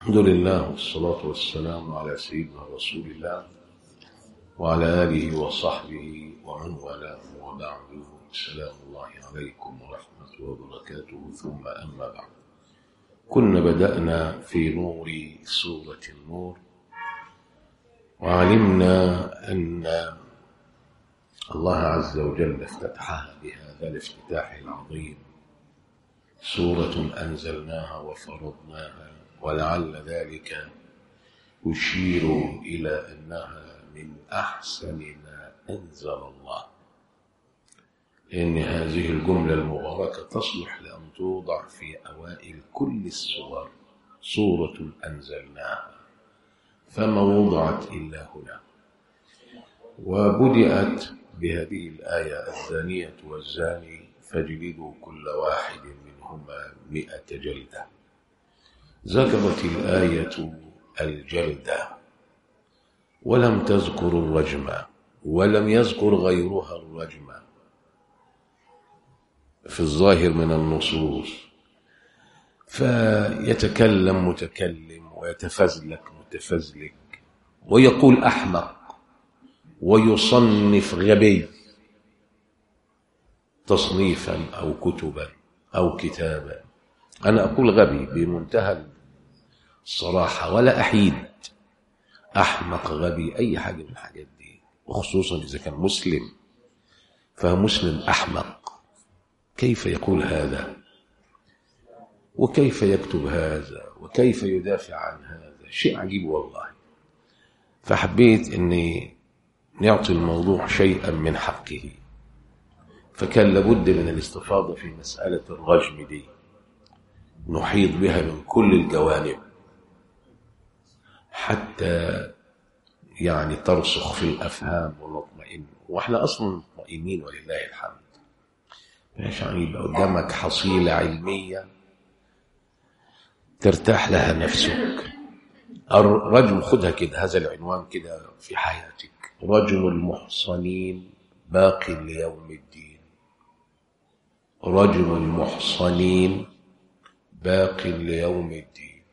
الحمد لله والصلاة والسلام على سيدنا رسول الله وعلى آله وصحبه ومن والاه وبعد سلام الله عليكم ورحمة وبركاته ثم أما بعد كنا بدأنا في نور سورة النور وعلمنا أن الله عز وجل افتتحها بهذا الافتتاح العظيم سورة أنزلناها وفرضناها ولعل ذلك يشير إلى أنها من أحسن ما أنزل الله لأن هذه الجملة المباركة تصلح لأن توضع في أوائل كل السور سورة أنزلناها فما وضعت إلا هنا وبدأت بهذه الآية الزانية والزاني فاجلدوا كل واحد منهما مئة جلدة ذكرت الآية الجلدة ولم تذكر الرجم ولم يذكر غيرها الرجم في الظاهر من النصوص فيتكلم متكلم ويتفزلك متفزلك ويقول أحمق ويصنف غبي تصنيفا أو كتبا أو كتابا أنا أقول غبي بمنتهى الصراحة ولا أحيد أحمق غبي أي حاجة من الحاجات دي وخصوصا إذا كان مسلم فمسلم أحمق كيف يقول هذا وكيف يكتب هذا وكيف يدافع عن هذا شيء عجيب والله فحبيت أني نعطي الموضوع شيئا من حقه فكان لابد من الاستفاضة في مسألة الرجم دي نحيط بها من كل الجوانب حتى يعني ترسخ في الأفهام ونطمئن وإحنا أصلا مطمئنين ولله الحمد عشان يبقى قدامك حصيلة علمية ترتاح لها نفسك الرجل خدها كده هذا العنوان كده في حياتك رجل المحصنين باق ليوم الدين رجل المحصنين باق ليوم الدين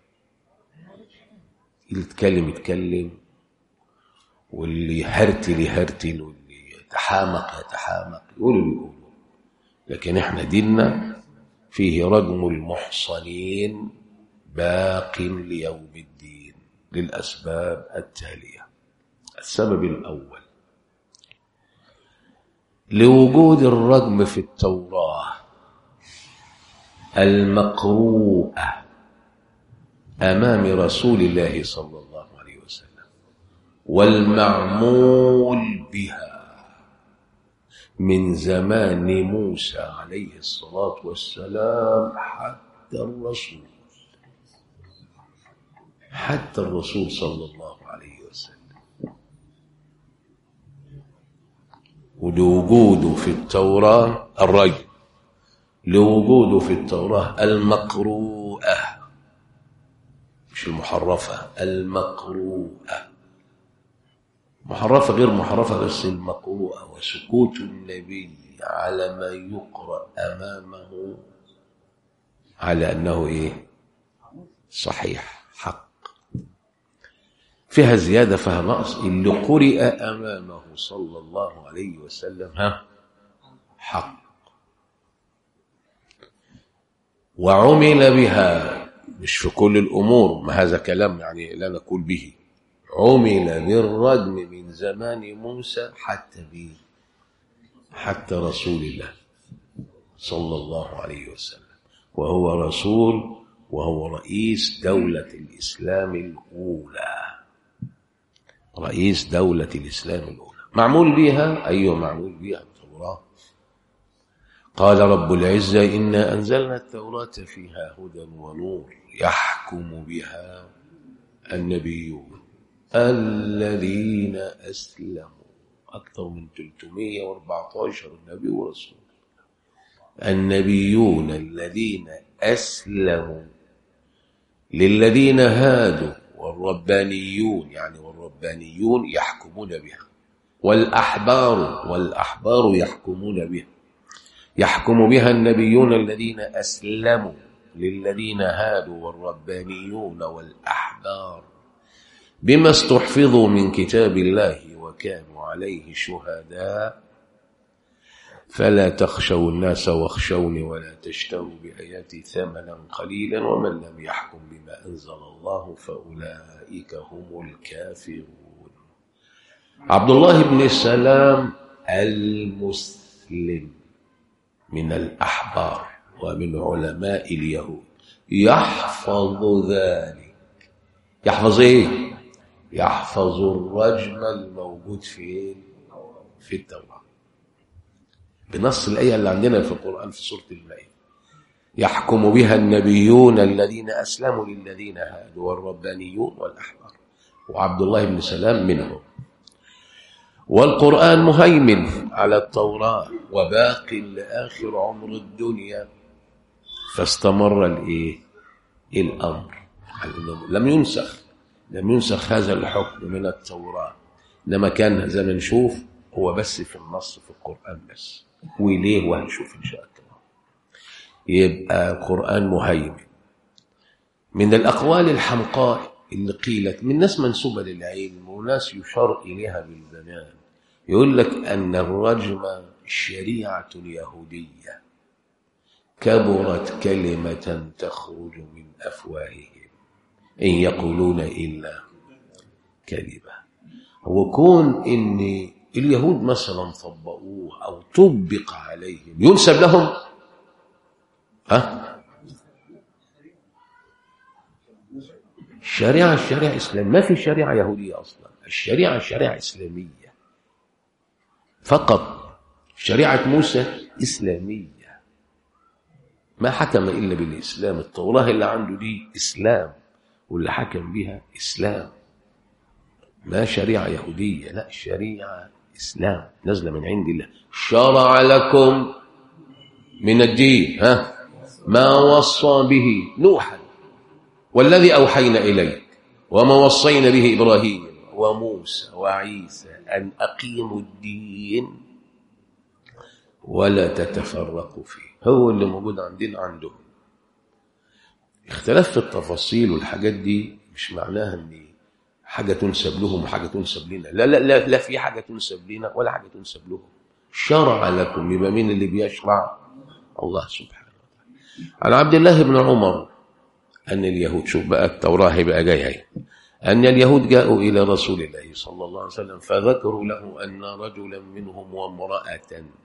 اللي يتكلم يتكلم واللي يهرتل يهرتل واللي يتحامق يتحامق يقولوا اللي يقولوا لكن احنا ديننا فيه رجم المحصنين باق ليوم الدين للأسباب التالية السبب الأول لوجود الرجم في التوراة المقروءة أمام رسول الله صلى الله عليه وسلم والمعمول بها من زمان موسى عليه الصلاة والسلام حتى الرسول حتى الرسول صلى الله عليه وسلم ولوجوده في التوراة الرجل لوجوده في التوراة المقروءة مش المحرفة المقروءة محرفة غير محرفة بس المقروءة وسكوت النبي على ما يقرأ أمامه على أنه إيه صحيح حق فيها زيادة فيها نقص اللي قرئ أمامه صلى الله عليه وسلم ها حق وعمل بها مش في كل الأمور ما هذا كلام يعني لا نقول به عمل بالرجم من زمان موسى حتى به حتى رسول الله صلى الله عليه وسلم وهو رسول وهو رئيس دولة الإسلام الأولى رئيس دولة الإسلام الأولى معمول بها أيوة معمول بها التوراة قال رب العزة إنا أنزلنا التوراة فيها هدى ونور يحكم بها النبيون الذين أسلموا أكثر من 314 نبي ورسول النبيون الذين أسلموا للذين هادوا والربانيون يعني والربانيون يحكمون بها والأحبار والأحبار يحكمون بها يحكم بها النبيون الذين أسلموا للذين هادوا والربانيون والأحبار بما استحفظوا من كتاب الله وكانوا عليه شهداء فلا تخشوا الناس واخشوني ولا تشتروا بآياتي ثمنا قليلا ومن لم يحكم بما أنزل الله فأولئك هم الكافرون عبد الله بن السلام المسلم من الأحبار ومن علماء اليهود يحفظ ذلك يحفظ ايه يحفظ الرجم الموجود فين في التوراة بنص الآية اللي عندنا في القرآن في سورة المائدة يحكم بها النبيون الذين أسلموا للذين هادوا والربانيون والأحبار وعبد الله بن سلام منهم والقرآن مهيمن على التوراة وباق لآخر عمر الدنيا فاستمر الإيه الأمر لم ينسخ لم ينسخ هذا الحكم من التوراة إنما كان زي ما نشوف هو بس في النص في القرآن بس وليه وهنشوف إن شاء الله يبقى القرآن مهيمن من الأقوال الحمقاء اللي قيلت من ناس منسوبة للعلم وناس يشار إليها بالبنان يقول لك أن الرجم شريعة يهودية كبرت كلمة تخرج من أفواههم إن يقولون إلا كذبا هو كون إن اليهود مثلا طبقوه أو طبق عليهم ينسب لهم ها الشريعة الشريعة إسلام ما في شريعة يهودية أصلا الشريعة الشريعة إسلامية فقط شريعة موسى إسلامية ما حكم إلا بالإسلام التوراة اللي عنده دي إسلام واللي حكم بها إسلام ما شريعة يهودية لا شريعة إسلام نزل من عند الله شرع لكم من الدين ها ما وصى به نوحا والذي أوحينا إليك وما وصينا به إبراهيم وموسى وعيسى أن أقيموا الدين ولا تتفرقوا فيه هو اللي موجود عندنا عندهم اختلاف في التفاصيل والحاجات دي مش معناها ان حاجه تنسب لهم وحاجه تنسب لنا لا لا لا, لا في حاجه تنسب لنا ولا حاجه تنسب لهم شرع لكم يبقى مين اللي بيشرع الله سبحانه وتعالى عن عبد الله بن عمر ان اليهود شوف بقى التوراه هيبقى جاي هي أن اليهود جاءوا إلى رسول الله صلى الله عليه وسلم فذكروا له أن رجلا منهم وامرأة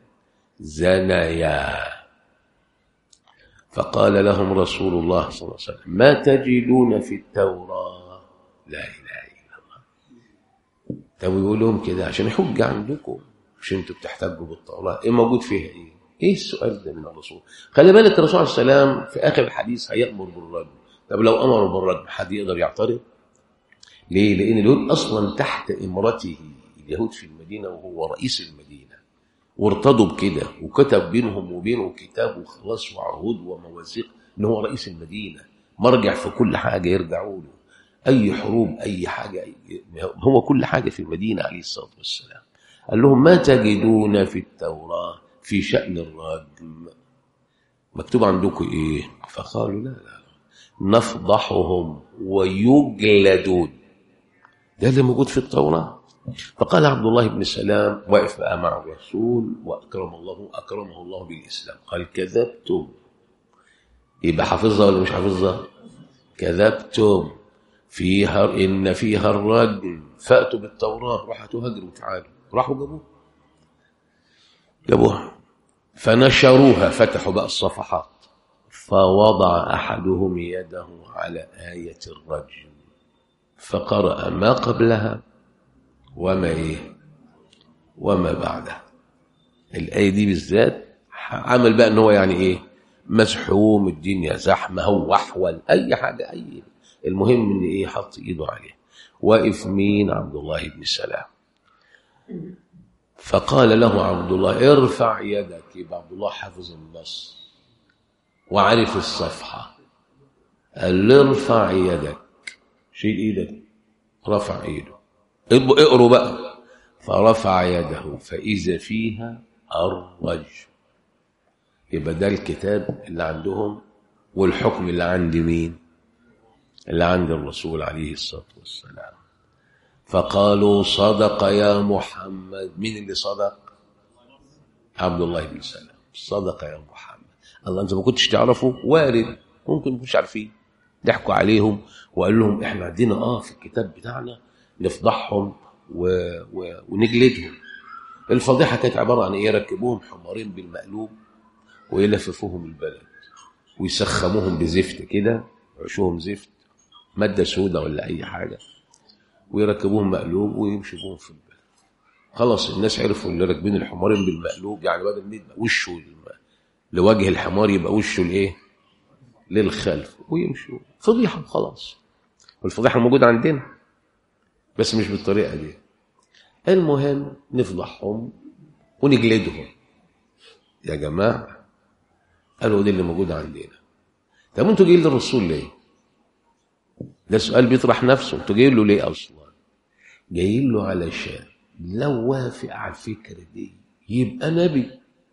زنيا فقال لهم رسول الله صلى الله عليه وسلم ما تجدون في التوراة لا إله إلا الله طب يقول لهم كده عشان حجة عندكم مش انتوا بتحتجوا بالتوراة ايه موجود فيها ايه ايه السؤال ده من الرسول خلي بالك الرسول عليه السلام في اخر الحديث هيأمر بالرجم طب لو امر بالرجم حد يقدر يعترض ليه لان اليهود اصلا تحت امرته اليهود في المدينه وهو رئيس المدينه وارتضوا بكده وكتب بينهم وبينه كتاب وخلاص وعهود ومواثيق ان هو رئيس المدينه مرجع في كل حاجه يرجعوا له اي حروب اي حاجه هو كل حاجه في المدينه عليه الصلاه والسلام قال لهم ما تجدون في التوراه في شان الرجم مكتوب عندكم ايه فقالوا لا لا نفضحهم ويجلدون ده اللي موجود في التوراه فقال عبد الله بن سلام واقف بقى مع الرسول واكرم الله اكرمه الله بالاسلام قال كذبتم يبقى حافظها ولا مش حافظها كذبتم فيها ان فيها الرجل فاتوا بالتوراه راحوا تهاجروا تعالوا راحوا جابوها جابوها فنشروها فتحوا بقى الصفحات فوضع احدهم يده على ايه الرجل فقرأ ما قبلها وما ايه وما بعدها الايه دي بالذات عمل بقى ان هو يعني ايه مزحوم الدنيا زحمه هو احول اي حاجه اي المهم ان ايه حط ايده عليه واقف مين عبد الله بن سلام فقال له عبد الله ارفع يدك يبقى عبد الله حافظ النص وعرف الصفحه قال له ارفع يدك شيل ايدك رفع ايده اقروا بقى فرفع يده فإذا فيها الرجم يبقى ده الكتاب اللي عندهم والحكم اللي عند مين اللي عند الرسول عليه الصلاة والسلام فقالوا صدق يا محمد مين اللي صدق عبد الله بن سلام صدق يا محمد الله انت ما كنتش تعرفه وارد ممكن ما كنتش عارفين ضحكوا عليهم وقال لهم احنا عندنا اه في الكتاب بتاعنا نفضحهم و... و... ونجلدهم الفضيحه كانت عباره عن ايه يركبوهم حمارين بالمقلوب ويلففوهم البلد ويسخموهم بزفت كده يعشوهم زفت ماده سوداء ولا اي حاجه ويركبوهم مقلوب ويمشوا بهم في البلد خلاص الناس عرفوا اللي راكبين الحمارين بالمقلوب يعني بدل ما يبقى وشه الم- لوجه الحمار يبقى وشه لايه للخلف ويمشوا فضيحه وخلاص والفضيحه موجوده عندنا بس مش بالطريقه دي المهم نفضحهم ونجلدهم يا جماعه قالوا دي اللي موجوده عندنا طب انتوا جايين للرسول ليه ده سؤال بيطرح نفسه انتوا جايين له ليه اصلا جايين له علشان لو وافق على الفكره دي يبقى نبي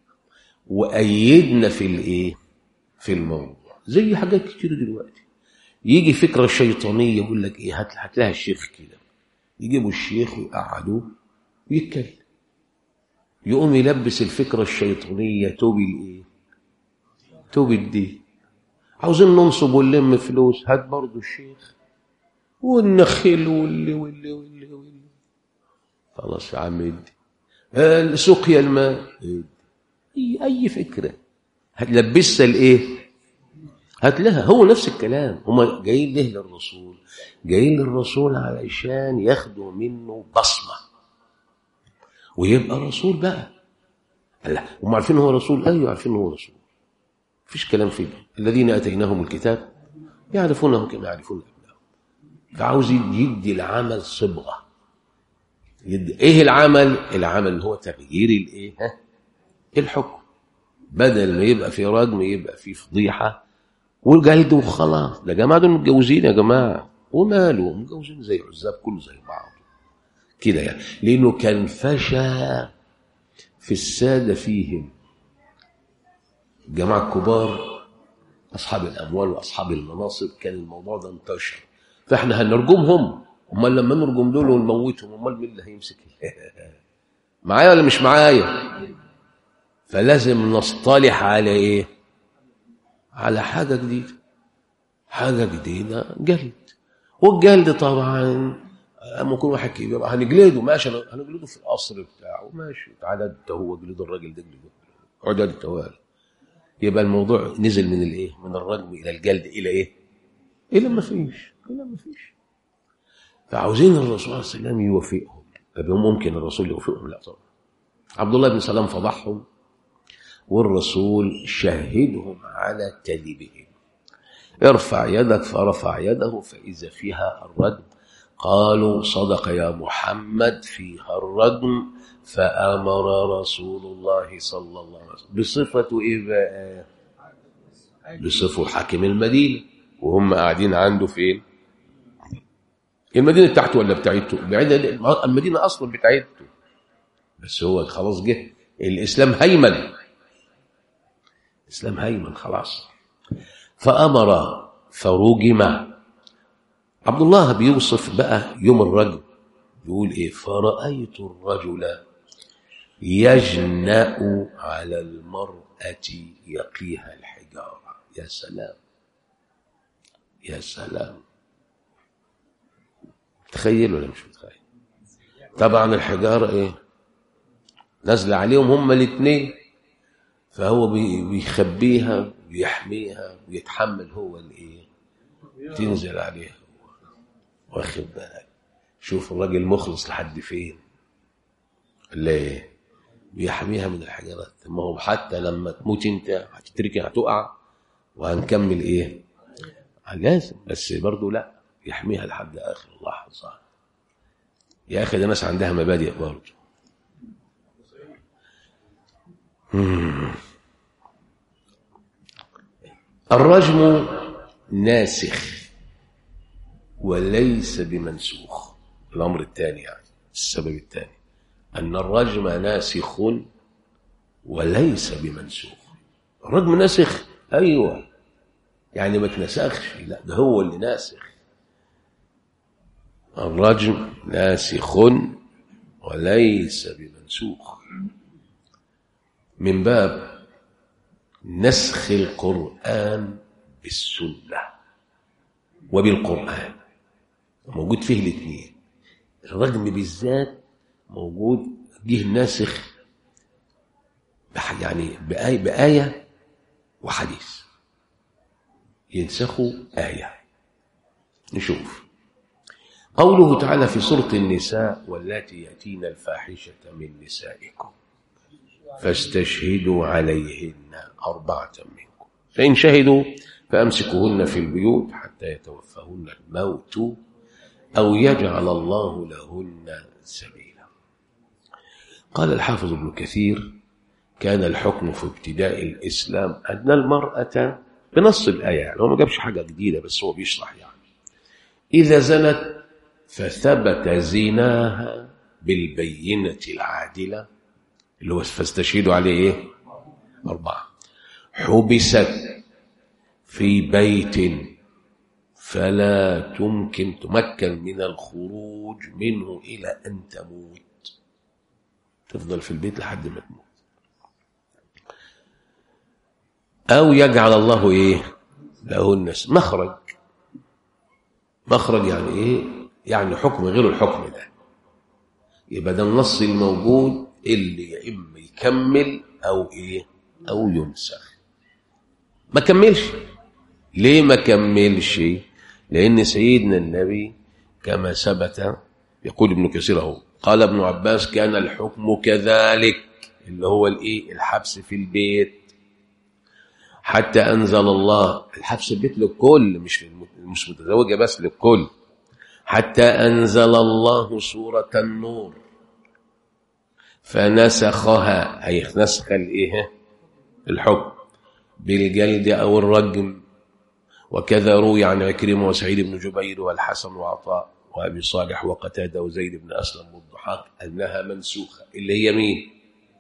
وايدنا في الايه في الموضوع زي حاجات كتير دلوقتي يجي فكره شيطانيه يقول لك ايه هات هات لها الشيخ كده يجيبوا الشيخ ويقعدوه ويتكلم يقوم يلبس الفكره الشيطانيه توب الايه توب الدين عاوزين ننصب ونلم فلوس هات برضه الشيخ والنخيل واللي واللي واللي واللي خلاص يا عم ادي آه، سقيا الماء ادي اي اي فكره هتلبسها لايه هات لها هو نفس الكلام هم جايين ليه للرسول جايين للرسول علشان ياخدوا منه بصمه ويبقى رسول بقى لا هم عارفين هو رسول ايوه عارفين هو رسول مفيش كلام فيه الذين اتيناهم الكتاب يعرفونه كما يعرفون ابنائهم فعاوز يدي العمل صبغه يدي ايه العمل العمل اللي هو تغيير الايه ها الحكم بدل ما يبقى في رجم يبقى في فضيحه والجلد وخلاص ده جماعه دول متجوزين يا جماعه وماله متجوزين زي عزاب كله زي بعض كده يعني لانه كان فشى في الساده فيهم الجماعه الكبار اصحاب الاموال واصحاب المناصب كان الموضوع ده انتشر فاحنا هنرجمهم امال لما نرجم دول ونموتهم امال مين اللي هيمسك معايا ولا مش معايا فلازم نصطلح على ايه على حاجه جديده حاجه جديده جلد والجلد طبعا اما يكون واحد كبير هنجلده ماشي هنجلده في القصر بتاعه ماشي تعالى انت هو جلد الراجل ده جلده اقعد التوالي يبقى الموضوع نزل من الايه من الرجم الى الجلد الى ايه الى ما فيش الى ما فيش فعاوزين الرسول صلى الله عليه وسلم يوافقهم طب ممكن الرسول يوافقهم لا طبعا عبد الله بن سلام فضحهم والرسول شهدهم على كذبهم ارفع يدك فرفع يده فإذا فيها الرجم قالوا صدق يا محمد فيها الرجم فأمر رسول الله صلى الله عليه وسلم بصفة إيه بقى؟ بصفة حاكم المدينة وهم قاعدين عنده فين؟ المدينة بتاعته ولا بتاعته؟ بعيد المدينة أصلا بتاعته بس هو خلاص جه الإسلام هيمن الإسلام هيمن خلاص فأمر فرجم عبد الله بيوصف بقى يوم الرجل يقول إيه فرأيت الرجل يجنأ على المرأة يقيها الحجارة يا سلام يا سلام تخيل ولا مش متخيل طبعا الحجارة ايه نازلة عليهم هما الاثنين فهو بيخبيها ويحميها ويتحمل هو الايه تنزل عليها هو واخد بالك شوف الراجل مخلص لحد فين ليه بيحميها من الحجارات ما هو حتى لما تموت انت هتتركي هتقع وهنكمل ايه لازم بس برضه لا يحميها لحد اخر لحظه يا اخي ده ناس عندها مبادئ برضه الرجم ناسخ وليس بمنسوخ الامر الثاني يعني السبب الثاني ان الرجم ناسخ وليس بمنسوخ الرجم ناسخ ايوه يعني ما تنسخش لا ده هو اللي ناسخ الرجم ناسخ وليس بمنسوخ من باب نسخ القرآن بالسنة وبالقرآن موجود فيه الاثنين الرجم بالذات موجود جه ناسخ بح- يعني بآية, بآية وحديث ينسخوا آية نشوف قوله تعالى في سورة النساء واللاتي يأتين الفاحشة من نسائكم فاستشهدوا عليهن أربعة منكم فإن شهدوا فأمسكوهن في البيوت حتى يتوفاهن الموت أو يجعل الله لهن سبيلا قال الحافظ ابن كثير كان الحكم في ابتداء الإسلام أن المرأة بنص الآية يعني هو ما جابش حاجة جديدة بس هو بيشرح يعني إذا زنت فثبت زناها بالبينة العادلة اللي هو فاستشهدوا عليه إيه؟ أربعة حبست في بيت فلا تمكن تمكن من الخروج منه إلى أن تموت تفضل في البيت لحد ما تموت أو يجعل الله إيه لهن مخرج مخرج يعني إيه يعني حكم غير الحكم ده يبقى ده النص الموجود اللي يا إما يكمل أو إيه أو ينسخ ما كملش ليه ما كملش لأن سيدنا النبي كما ثبت يقول ابن كثير اهو قال ابن عباس كان الحكم كذلك اللي هو الايه الحبس في البيت حتى انزل الله الحبس في البيت للكل مش مش متزوجه بس للكل حتى انزل الله سوره النور فنسخها اي نسخ الايه الحكم بالجلد او الرجم وكذا روي عن عكرمه وسعيد بن جبير والحسن وعطاء وابي صالح وقتاده وزيد بن اسلم والضحاك انها منسوخه اللي هي مين؟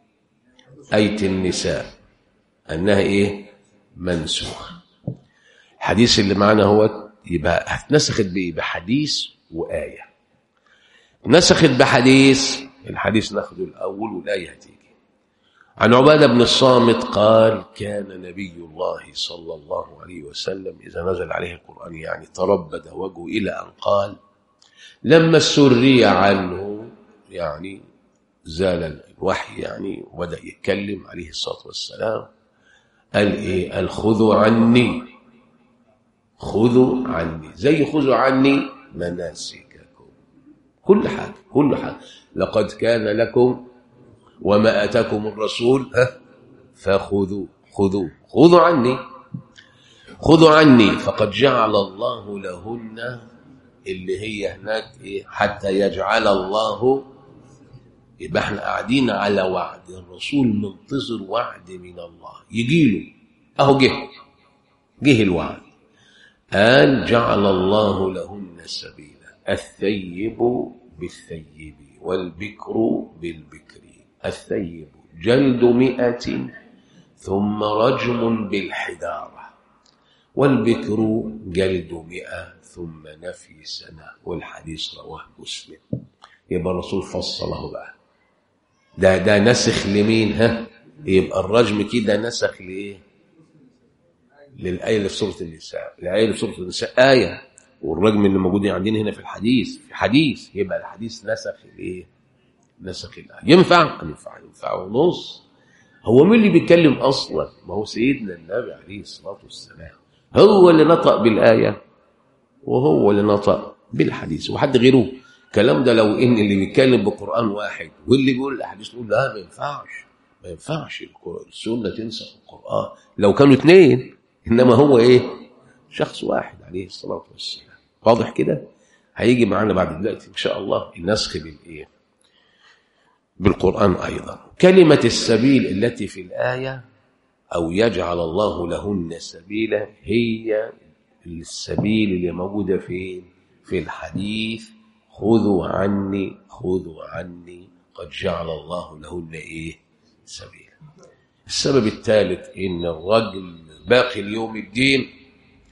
ايه النساء انها ايه؟ منسوخه الحديث اللي معنا هو يبقى اتنسخت بايه؟ بحديث وايه نسخت بحديث الحديث ناخده الاول والايه هتيجي عن عبادة بن الصامت قال كان نبي الله صلى الله عليه وسلم إذا نزل عليه القرآن يعني تربد وجهه إلى أن قال لما سري عنه يعني زال الوحي يعني وبدأ يتكلم عليه الصلاة والسلام قال إيه قال خذوا عني خذوا عني زي خذوا عني مناسككم كل حاجة كل حاجة لقد كان لكم وما آتاكم الرسول ها فخذوا خذوا خذوا عني خذوا عني فقد جعل الله لهن اللي هي هناك إيه حتى يجعل الله يبقى احنا قاعدين على وعد الرسول منتظر وعد من الله يجي له اهو جه جه الوعد قال جعل الله لهن سبيلا الثيب بالثيب والبكر بالبكر الثيب جلد مئة ثم رجم بالحدارة والبكر جلد مئة ثم نفي سنة والحديث رواه مسلم يبقى الرسول فصله بقى ده ده نسخ لمين ها يبقى الرجم كده نسخ لايه للآية اللي في سورة النساء الآية اللي في سورة النساء آية والرجم اللي موجود عندنا هنا في الحديث في حديث يبقى الحديث نسخ الايه نسخ الآية ينفع ينفع ينفع ونص هو مين اللي بيتكلم أصلا ما هو سيدنا النبي عليه الصلاة والسلام هو اللي نطق بالآية وهو اللي نطق بالحديث وحد غيره الكلام ده لو ان اللي بيتكلم بقرآن واحد واللي بيقول الأحاديث نقول لا ما ينفعش ما ينفعش السنة تنسخ القرآن لو كانوا اثنين إنما هو إيه شخص واحد عليه الصلاة والسلام واضح كده هيجي معانا بعد دلوقتي إن شاء الله النسخ بالإيه بالقرآن أيضا كلمة السبيل التي في الآية أو يجعل الله لهن سبيلا هي السبيل اللي موجودة فين في الحديث خذوا عني خذوا عني قد جعل الله لهن إيه سبيلا السبب الثالث إن الرجل باقي اليوم الدين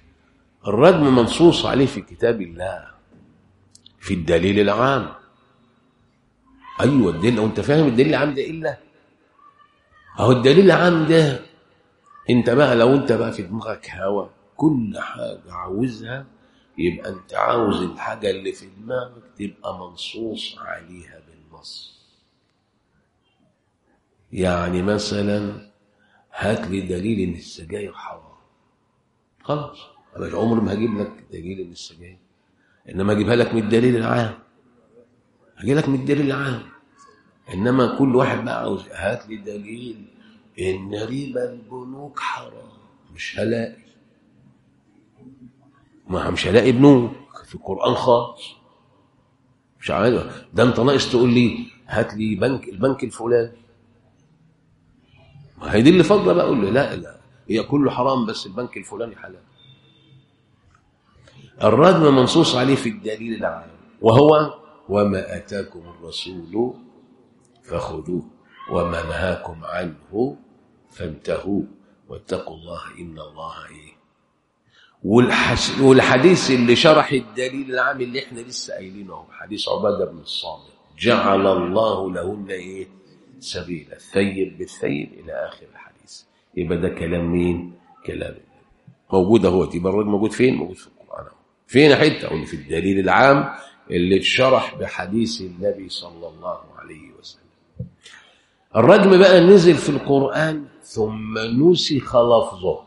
الرجم منصوص عليه في كتاب الله في الدليل العام ايوه الدليل وانت فاهم الدليل العام ده الا اهو الدليل العام ده انت بقى لو انت بقى في دماغك هوا كل حاجه عاوزها يبقى انت عاوز الحاجه اللي في دماغك تبقى منصوص عليها بالنص يعني مثلا هات لي دليل ان السجاير حرام خلاص انا مش عمري ما هجيب لك دليل ان السجاير انما اجيبها لك من الدليل العام هجيب لك من الدليل العام انما كل واحد بقى عاوز هات لي دليل ان ربا البنوك حرام مش هلاقي ما مش هلاقي بنوك في القران خالص مش عارف ده انت ناقص تقول لي هات لي بنك البنك الفلاني ما هي دي اللي فاضله بقى اقول له لا لا هي كله حرام بس البنك الفلاني حلال الرجم منصوص عليه في الدليل العام وهو وما اتاكم الرسول فخذوه وما نهاكم عنه فانتهوا واتقوا الله ان الله ايه والحس... والحديث اللي شرح الدليل العام اللي احنا لسه قايلينه اهو حديث عباده بن الصامت جعل الله لهن ايه سبيلا الثيب بالثيب الى اخر الحديث يبقى ده كلام مين كلام موجود اهو يبقى الرجل موجود فين موجود في القران اهو فين حته اقول في الدليل العام اللي اتشرح بحديث النبي صلى الله عليه وسلم الرجم بقى نزل في القران ثم نسخ لفظه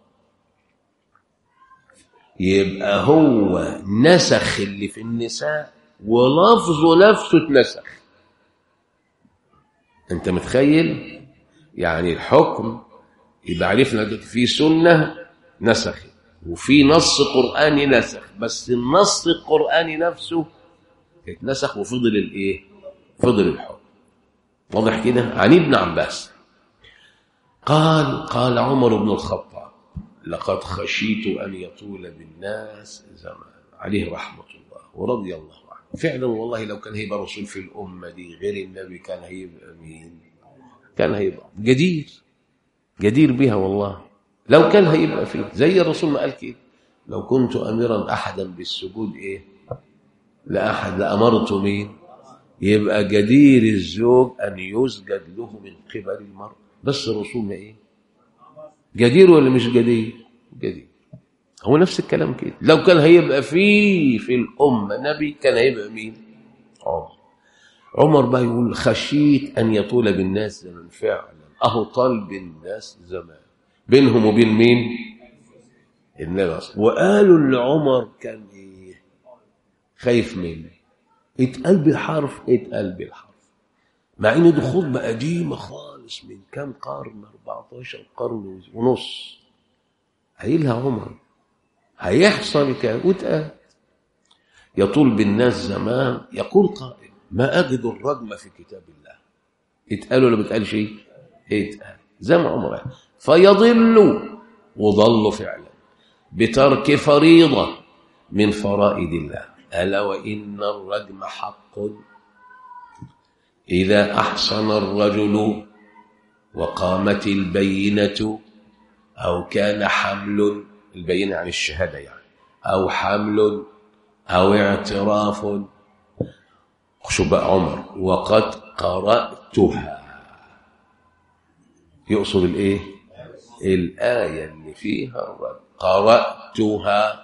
يبقى هو نسخ اللي في النساء ولفظه نفسه اتنسخ انت متخيل يعني الحكم يبقى عرفنا في سنه نسخ وفي نص قراني نسخ بس النص القراني نفسه اتنسخ وفضل الايه فضل الحكم واضح كده عن ابن عباس قال قال عمر بن الخطاب لقد خشيت ان يطول بالناس زمان عليه رحمه الله ورضي الله عنه فعلا والله لو كان هيبقى رسول في الامه دي غير النبي كان هيبقى مين كان هيبقى جدير جدير بها والله لو كان هيبقى فيه زي الرسول ما قال كده لو كنت امرا احدا بالسجود ايه لاحد لامرت مين يبقى جدير الزوج ان يسجد له من قبل المرء بس الرسول ما ايه جدير ولا مش جدير جدير هو نفس الكلام كده لو كان هيبقى فيه في الامه نبي كان هيبقى مين عمر عمر بقى يقول خشيت ان يطول بالناس زمن فعلا اهو طال بالناس زمان بينهم وبين مين النبي اصلا وقالوا لعمر كان ايه خايف منه اتقال بالحرف اتقال بالحرف مع ان دي خطبه قديمه خالص من كام قرن 14 قرن ونص قايلها عمر هيحصل كده واتقال يطول بالناس زمان يقول قائل ما اجد الرجم في كتاب الله اتقال ولا بتقال شيء اتقال زي ما عمر قال فيضلوا وضلوا فعلا بترك فريضه من فرائض الله الا وان الرجم حق اذا احصن الرجل وقامت البينه او كان حمل البينه عن الشهاده يعني او حمل او اعتراف شو بقى عمر وقد قراتها يقصد الايه الايه اللي فيها الرجل قراتها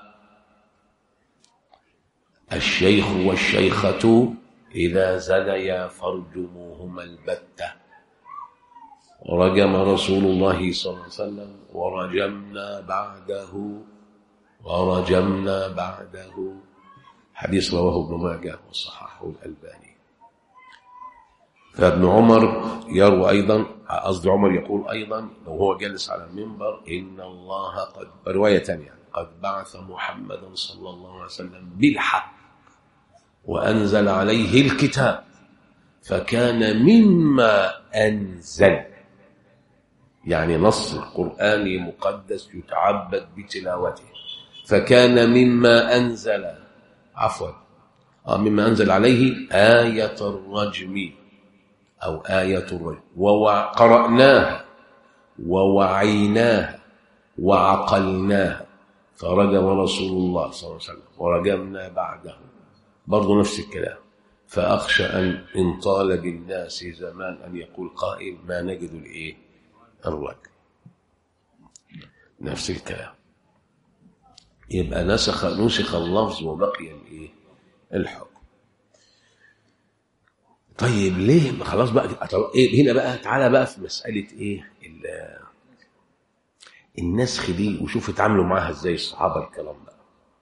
الشيخ والشيخة إذا زنيا فارجموهما البتة رجم رسول الله صلى الله عليه وسلم ورجمنا بعده ورجمنا بعده حديث رواه ابن ماجه وصححه الألباني فابن عمر يروى أيضا قصدي عمر يقول أيضا لو هو جالس على المنبر إن الله قد رواية ثانية قد بعث محمدا صلى الله عليه وسلم بالحق وأنزل عليه الكتاب فكان مما أنزل يعني نص القرآن مقدس يتعبد بتلاوته فكان مما أنزل عفوا آه مما أنزل عليه آية الرجم أو آية الرجم وقرأناها ووعيناها وعقلناها فرجم رسول الله صلى الله عليه وسلم ورجمنا بعده برضه نفس الكلام فأخشى أن إن طال بالناس زمان أن يقول قائل ما نجد الإيه الرجم نفس الكلام يبقى نسخ نسخ اللفظ وبقي الايه الحكم طيب ليه ما خلاص بقى أطل- إيه هنا بقى تعالى بقى في مسألة إيه ال- النسخ دي وشوف اتعاملوا معاها ازاي الصحابة الكلام ده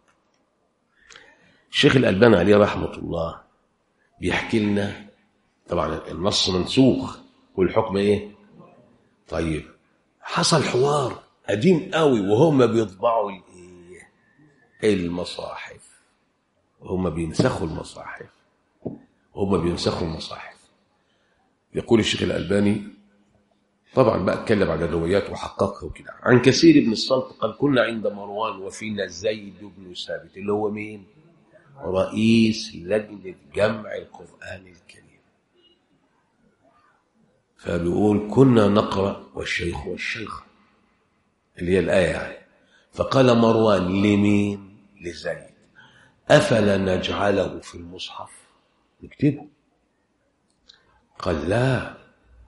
الشيخ الألباني عليه رحمة الله بيحكي لنا طبعا النص منسوخ والحكم ايه طيب حصل حوار قديم قوي وهم بيطبعوا الايه المصاحف وهم بينسخوا المصاحف هم بينسخوا المصاحف يقول الشيخ الألباني طبعا بقى اتكلم عن الروايات وحققها وكده عن كثير بن الصلت قال كنا عند مروان وفينا زيد بن ثابت اللي هو مين رئيس لجنة جمع القرآن الكريم فبيقول كنا نقرأ والشيخ والشيخ اللي هي الآية يعني فقال مروان لمين لزيد أفلا نجعله في المصحف نكتبه قال لا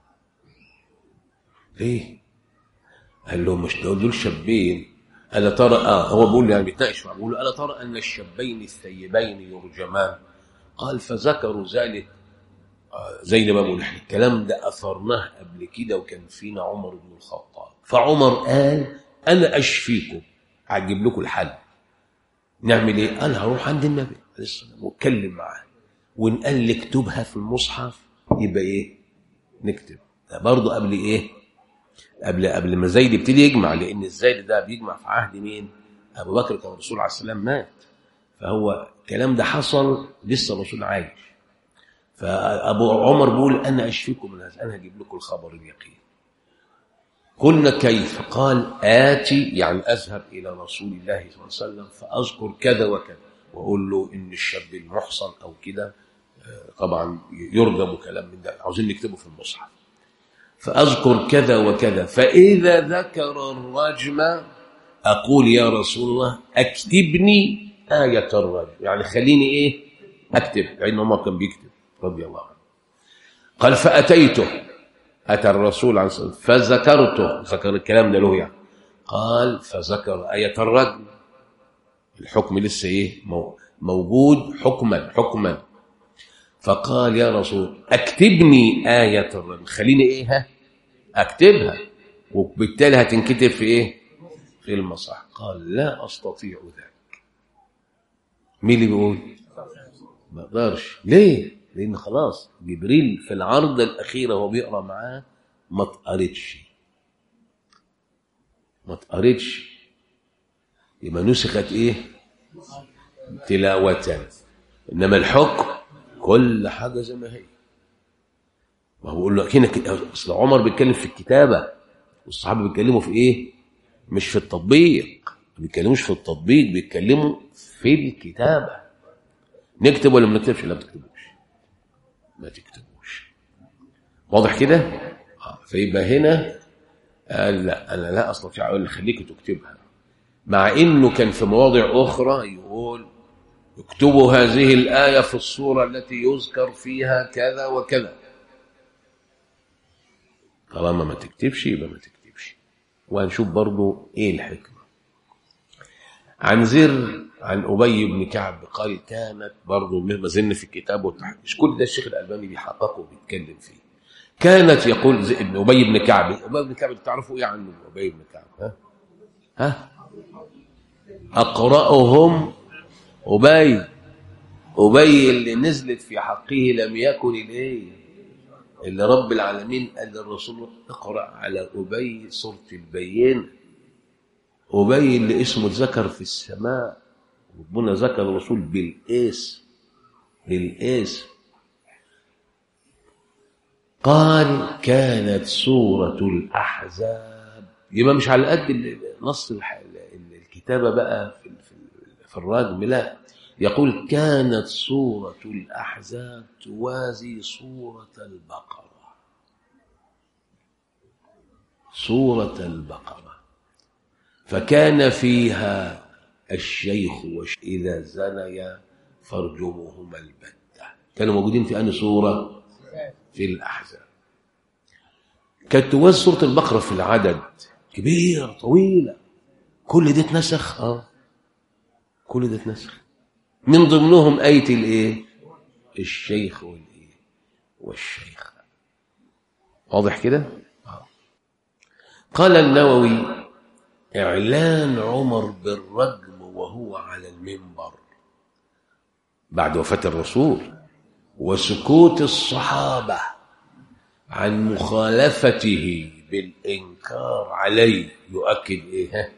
ليه قال له مش دول دول شابين ألا ترى آه هو بيقول يعني بيتناقش معاه بيقول ألا ترى أن الشابين الثيبين يرجمان قال فذكروا ذلك آه زي ما بقول احنا الكلام ده أثرناه قبل كده وكان فينا عمر بن الخطاب فعمر قال أنا أشفيكم هجيب لكم الحل نعمل إيه؟ أنا هروح عند النبي عليه الصلاة والسلام واتكلم معاه وإن قال لي اكتبها في المصحف يبقى إيه؟ نكتب ده برضه قبل إيه؟ قبل قبل ما زيد يبتدي يجمع لان الزيد ده بيجمع في عهد مين؟ ابو بكر كان الرسول عليه السلام مات فهو الكلام ده حصل لسه الرسول عايش فابو عمر بيقول انا اشفيكم من هذا انا هجيب لكم الخبر اليقين قلنا كيف قال آتي يعني أذهب إلى رسول الله صلى الله عليه وسلم فأذكر كذا وكذا وأقول له إن الشاب المحصن أو كده آه، طبعا يرجم كلام من ده عاوزين نكتبه في المصحف فأذكر كذا وكذا فإذا ذكر الرجم أقول يا رسول الله أكتبني آية الرجم يعني خليني إيه أكتب لأن عمر كان بيكتب رضي الله عنه قال فأتيته أتى الرسول عليه الصلاة والسلام فذكرته ذكر الكلام ده له يعني قال فذكر آية الرجم الحكم لسه إيه مو- موجود حكما حكما فقال يا رسول اكتبني آية الرجم خليني ايه ها اكتبها وبالتالي هتنكتب في ايه في المصحف قال لا استطيع ذلك مين اللي بيقول ما اقدرش ليه لان خلاص جبريل في العرض الاخيره وهو بيقرا معاه ما اتقرتش ما اتقرتش يبقى نسخت ايه تلاوة انما الحكم كل حاجه زي ما هي ما هو بيقول له هنا كده- اصل عمر بيتكلم في الكتابه والصحابه بيتكلموا في ايه مش في التطبيق ما بيتكلموش في التطبيق بيتكلموا في الكتابه نكتب ولا ما نكتبش لا ما تكتبوش ما تكتبوش واضح كده آه، فيبقى هنا قال لا انا لا استطيع اقول خليك تكتبها مع انه كان في مواضع اخرى يقول اكتبوا هذه الآية في الصورة التي يذكر فيها كذا وكذا طالما ما تكتبش يبقى ما تكتبش وهنشوف برضو ايه الحكمة عن زر عن أبي بن كعب قال كانت برضو ما زلنا في الكتاب والتحقيق مش كل ده الشيخ الألباني بيحققه وبيتكلم فيه كانت يقول زي- ابن أبي بن كعب أبي بن كعب تعرفوا ايه عنه أبي بن كعب ها ها أقرأهم أبي أبي اللي نزلت في حقه لم يكن الايه اللي رب العالمين قال للرسول اقرأ على أبي سورة البينة أبي اللي اسمه اتذكر في السماء ربنا ذكر الرسول بالاسم بالاسم قال كانت سورة الأحزاب يبقى مش على قد ال- نص الح- ال- الكتابة بقى في في- في الرجم لا يقول كانت سورة الأحزاب توازي سورة البقرة سورة البقرة فكان فيها الشيخ والش... إذا زنيا فارجموهما البتة كانوا موجودين في أنهي سورة في الأحزاب كانت توازي سورة البقرة في العدد كبيرة طويلة كل ده اتنسخ اه كل ده اتنسخ من ضمنهم آية الايه الشيخ والايه والشيخ واضح كده آه. قال النووي إعلان عمر بالرجم وهو على المنبر بعد وفاة الرسول وسكوت الصحابة عن مخالفته بالإنكار عليه يؤكد إيه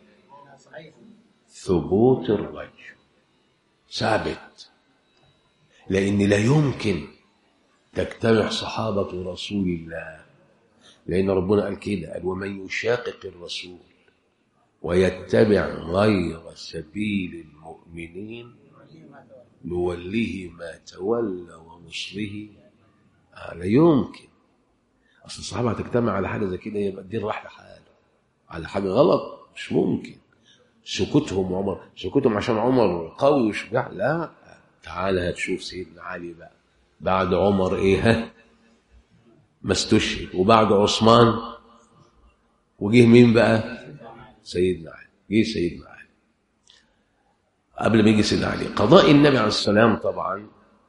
ثبوت الرجم ثابت لأن لا يمكن تجتمع صحابة رسول الله لأن ربنا قال كده قال ومن يشاقق الرسول ويتبع غير سبيل المؤمنين نوليه ما تولى ونصره آه لا يمكن اصل الصحابه هتجتمع على حاجه زي كده يبقى الدين راح لحاله على حاجه غلط مش ممكن سكوتهم عمر سكوتهم عشان عمر قوي وشجاع لا تعالى هتشوف سيدنا علي بقى بعد عمر ايه ها ما استشهد وبعد عثمان وجه مين بقى سيدنا علي جه سيدنا علي قبل ما يجي سيدنا علي قضاء النبي عليه السلام طبعا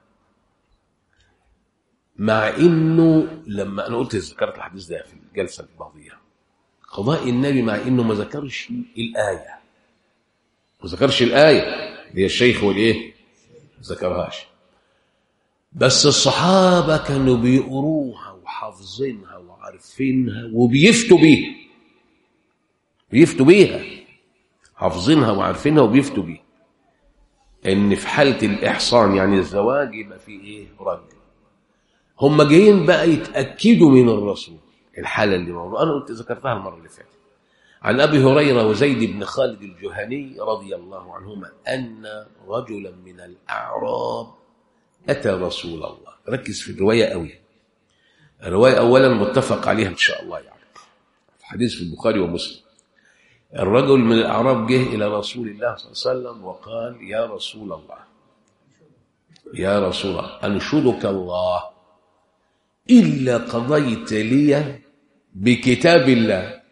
مع انه لما انا قلت ذكرت الحديث ده في الجلسه الماضيه قضاء النبي مع انه ما ذكرش الايه ما ذكرش الايه اللي هي الشيخ والايه ما ذكرهاش بس الصحابه كانوا بيقروها وحافظينها وعارفينها وبيفتوا بيها بيفتوا بيها حافظينها وعارفينها وبيفتوا بيها ان في حاله الاحصان يعني الزواج يبقى في ايه رجل هم جايين بقى يتاكدوا من الرسول الحاله اللي موجوده انا قلت ذكرتها المره اللي فاتت عن ابي هريره وزيد بن خالد الجهني رضي الله عنهما ان رجلا من الاعراب اتى رسول الله ركز في الروايه قوي الروايه اولا متفق عليها ان شاء الله يعني في حديث في البخاري ومسلم الرجل من الاعراب جه الى رسول الله صلى الله عليه وسلم وقال يا رسول الله يا رسول الله انشدك الله الا قضيت لي بكتاب الله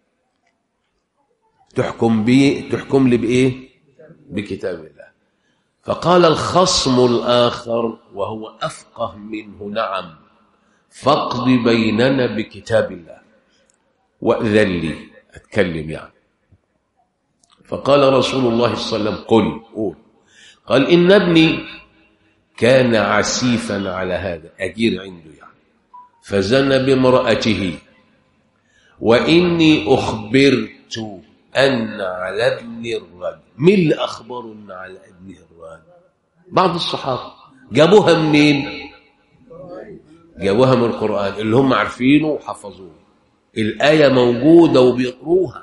تحكم بي تحكم لي بايه بكتاب الله فقال الخصم الاخر وهو افقه منه نعم فاقض بيننا بكتاب الله واذن لي اتكلم يعني فقال رسول الله صلى الله عليه وسلم قل قول قال ان ابني كان عسيفا على هذا اجير عنده يعني فزن بامراته واني اخبرت ان على ابن الرجل مين اللي اخبره ان على ابنه الرجل بعض الصحابه جابوها منين جابوها من القران اللي هم عارفينه وحفظوه الايه موجوده وبيقروها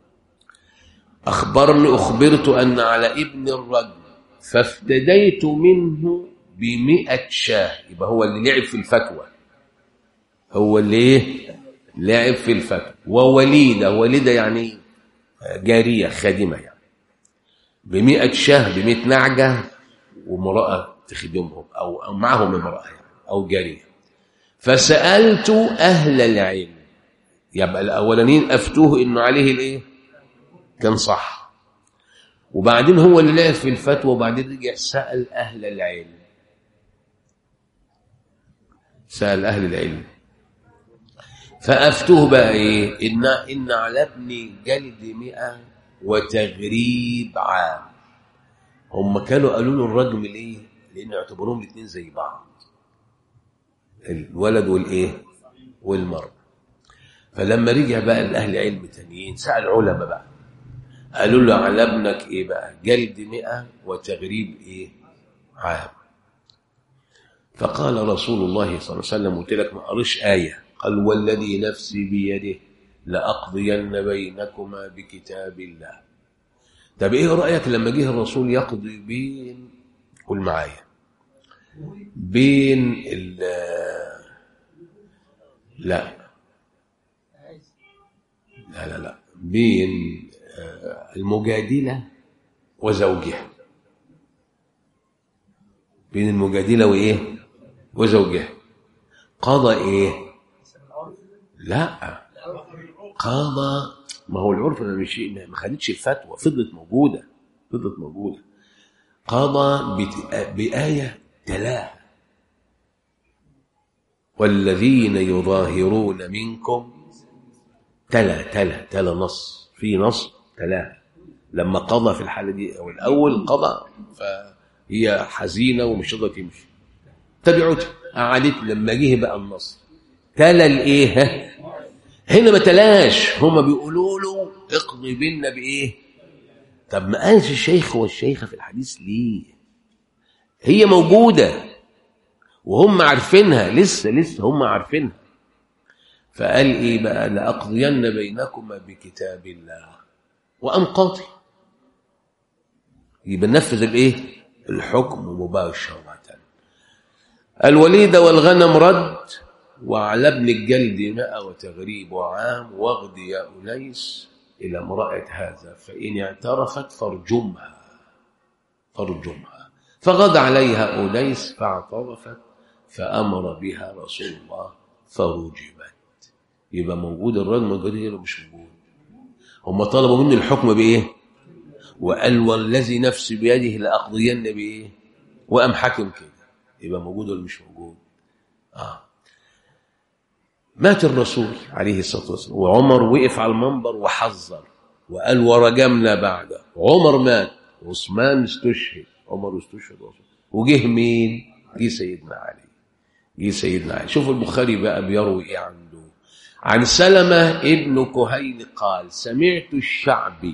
أخبرني أخبرت أن على ابن الرجل فافتديت منه بمئة شاه يبقى هو اللي لعب في الفتوى هو اللي ايه لعب في الفتوى ووليدة وليدة يعني جارية خادمة يعني بمئة شاه بمئة نعجة وامرأة تخدمهم أو, أو معهم امرأة يعني أو جارية فسألت أهل العلم يبقى الأولانيين أفتوه إنه عليه الإيه كان صح وبعدين هو اللي لعب في الفتوى وبعدين رجع سأل أهل العلم سأل أهل العلم فأفتوه بقى إيه إن, إن على ابني جلد مئة وتغريب عام هم كانوا قالوا له الرجم ليه لأن يعتبروهم الاثنين زي بعض الولد والإيه والمرأة فلما رجع بقى لأهل علم تانيين سأل علماء بقى قالوا له على ابنك ايه بقى جلد مئة وتغريب ايه عام فقال رسول الله صلى الله عليه وسلم قلت لك ما قريش آية قال والذي نفسي بيده لأقضين بينكما بكتاب الله طب ايه رأيك لما جه الرسول يقضي بين قول معايا بين ال لا لا لا لا بين المجادلة وزوجها بين المجادلة وإيه وزوجها قضى إيه لا قضى ما هو العرف أنا مش ما خدتش الفتوى فضلت موجودة فضلت موجودة قضى بت- بآية تلاها والذين يظاهرون منكم تلا تلا تلا نص في نص تلاها لما قضى في الحالة دي أو الأول قضى فهي حزينة ومش قادرة تمشي تبعته قعدت لما جه بقى النص تلا الايه ها؟ هنا ما تلاش هما بيقولوا له اقضي بينا بايه طب ما قالش الشيخ والشيخه في الحديث ليه هي موجوده وهم عارفينها لسه لسه هم عارفينها فقال ايه بقى لاقضين بينكما بكتاب الله وام قاضي يبقى نفذ الايه الحكم مباشره الوليد والغنم رد وعلى ابن الجلد ماء وتغريب عام واغد يا أنيس إلى امرأة هذا فإن اعترفت فارجمها فارجمها فغد عليها أنيس فاعترفت فأمر بها رسول الله فرجمت يبقى موجود الرجم الجديد ولا مش موجود هم طلبوا مني الحكم بإيه وقال والذي نفسي بيده لأقضين بإيه وأم حكم كده يبقى موجود ولا مش موجود آه. مات الرسول عليه الصلاة والسلام وعمر وقف على المنبر وحذر وقال ورجمنا بعده عمر مات عثمان استشهد عمر استشهد عثمان وجه مين جه سيدنا علي جه سيدنا علي شوف البخاري بقى بيروي ايه عنده عن سلمة ابن كهيل قال سمعت الشعبي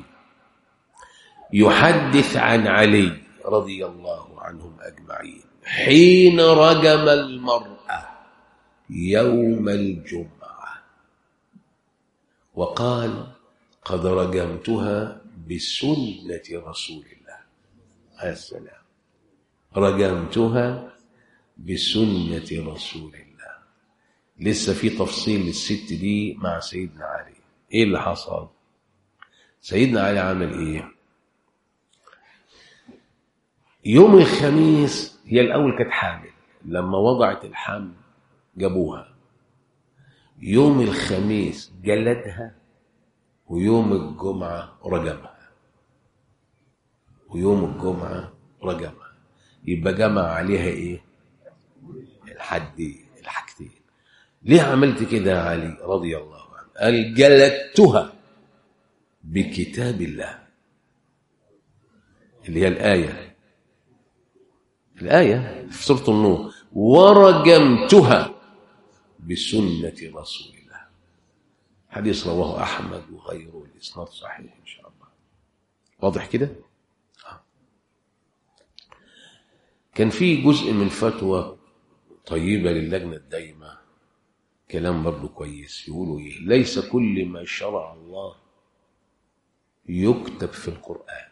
يحدث عن علي رضي الله عنهم أجمعين حين رجم المرأة يوم الجمعة وقال قد رجمتها بسنة رسول الله السلام رجمتها بسنة رسول الله لسه في تفصيل للست دي مع سيدنا علي ايه اللي حصل سيدنا علي عمل ايه يوم الخميس هي الأول كانت حامل لما وضعت الحمل جابوها يوم الخميس جلدها ويوم الجمعة رجمها ويوم الجمعة رجمها يبقى جمع عليها ايه الحدين الحاجتين ليه عملت كده يا علي رضي الله عنه قال جلدتها بكتاب الله اللي هي الآية الآية في سورة النور ورجمتها بسنة رسول الله حديث رواه أحمد وغيره الإسناد صحيح إن شاء الله واضح كده كان في جزء من فتوى طيبة للجنة الدايمة كلام برضه كويس يقولوا إيه ليس كل ما شرع الله يكتب في القرآن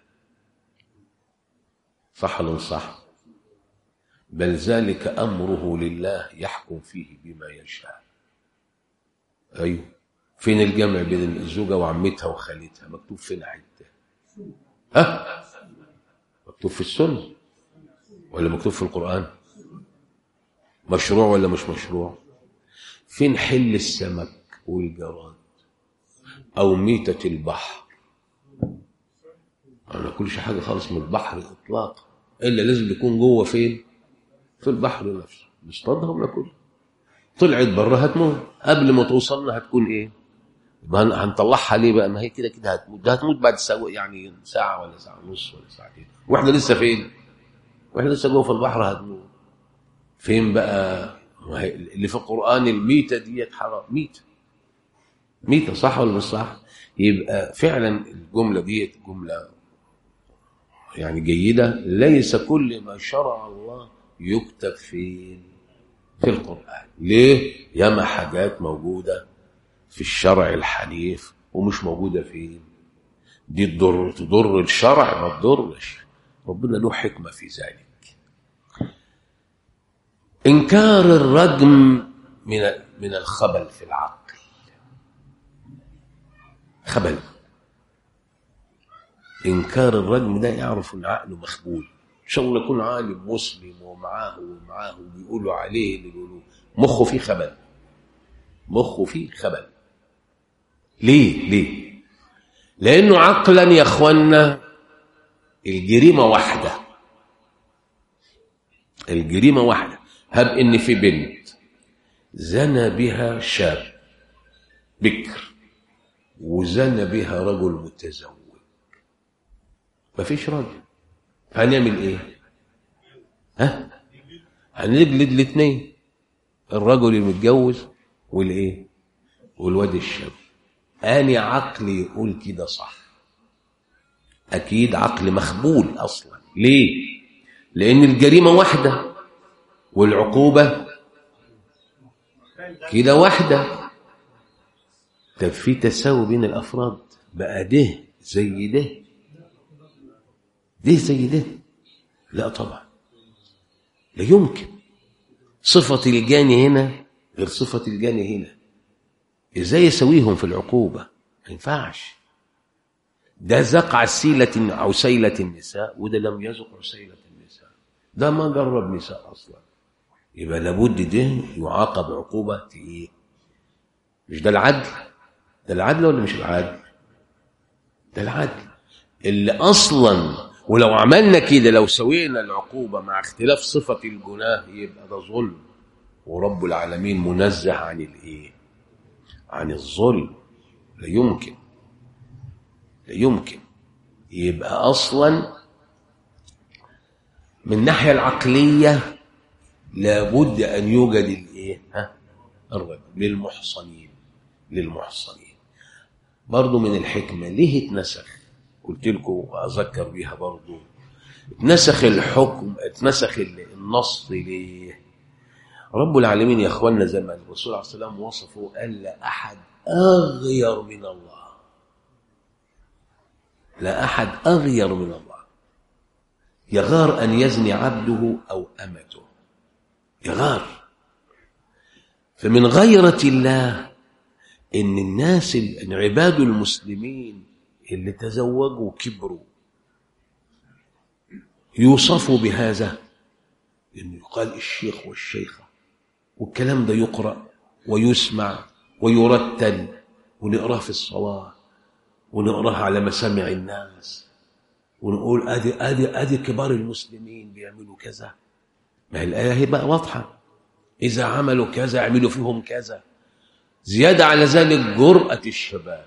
صح ولا صح بل ذلك أمره لله يحكم فيه بما يشاء أيوه فين الجمع بين الزوجة وعمتها وخالتها مكتوب فين حتة ها مكتوب في السنة ولا مكتوب في القرآن مشروع ولا مش مشروع فين حل السمك والجراد أو ميتة البحر أنا كلش حاجة خالص من البحر إطلاقا إلا لازم يكون جوه فين في البحر نفسه نصطادها وناكلها طلعت بره هتموت قبل ما توصلنا هتكون ايه يبقى هنطلعها ليه بقى ما هي كده كده هتموت ده هتموت بعد ساعة يعني ساعة ولا ساعة ونص ولا ساعتين واحنا لسه فين واحنا لسه جوه في البحر هتموت فين بقى اللي في القرآن الميتة ديت حرام ميتة ميتة صح ولا مش صح يبقى فعلا الجملة ديت جملة يعني جيدة ليس كل ما شرع الله يكتب فين في القرآن ليه ياما حاجات موجودة في الشرع الحنيف ومش موجودة فين دي تضر تضر الشرع ما تضرش ربنا له حكمة في ذلك إنكار الرجم من من الخبل في العقل خبل انكار الرجم ده يعرف ان عقله مخبول ان شاء الله يكون عالم مسلم ومعاه ومعاه وبيقولوا عليه اللي بيقولوه مخه فيه خبل مخه فيه خبل ليه ليه لانه عقلا يا اخوانا الجريمه واحده الجريمه واحده هب ان في بنت زنى بها شاب بكر وزنى بها رجل متزوج مفيش راجل هنعمل ايه ها هنجلد الاثنين الرجل المتجوز والايه والواد الشاب اني عقلي يقول كده صح اكيد عقل مخبول اصلا ليه لان الجريمه واحده والعقوبه كده واحده طب في تساوي بين الافراد بقى ده زي ده ده زي ده لا طبعا لا يمكن صفة الجاني هنا غير صفة الجاني هنا ازاي يسويهم في العقوبة ما ينفعش ده ذق عسيلة عسيلة النساء وده لم يذق عسيلة النساء ده ما جرب نساء أصلا يبقى لابد ده يعاقب عقوبة ايه مش ده العدل ده العدل ولا مش العدل ده العدل اللي أصلا ولو عملنا كده لو سوينا العقوبة مع اختلاف صفة الجناه يبقى ده ظلم ورب العالمين منزه عن الايه عن الظلم لا يمكن لا يمكن يبقى اصلا من الناحيه العقليه لابد ان يوجد الايه ها الرجل للمحصنين للمحصنين برضه من الحكمه ليه اتنسخ قلت لكم واذكر بيها برضه اتنسخ الحكم اتنسخ النص ليه رب العالمين يا اخوانا زي ما الرسول عليه السلام وصفه قال لا احد اغير من الله لا احد اغير من الله يغار ان يزني عبده او امته يغار فمن غيرة الله ان الناس ان عباد المسلمين اللي تزوجوا وكبروا يوصفوا بهذا انه يقال الشيخ والشيخه والكلام ده يقرأ ويسمع ويرتل ونقراه في الصلاة ونقراه على مسامع الناس ونقول ادي ادي ادي كبار المسلمين بيعملوا كذا ما الآية هي بقى واضحة إذا عملوا كذا اعملوا فيهم كذا زيادة على ذلك جرأة الشباب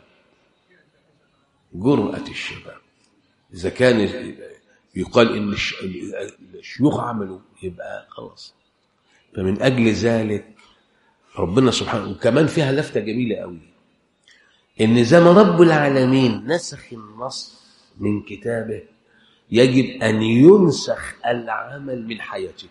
جرأة الشباب إذا كان يقال إن الشيوخ عملوا يبقى خلاص فمن أجل ذلك ربنا سبحانه وكمان فيها لفتة جميلة قوي إن زي ما رب العالمين نسخ النص من كتابه يجب أن ينسخ العمل من حياتكم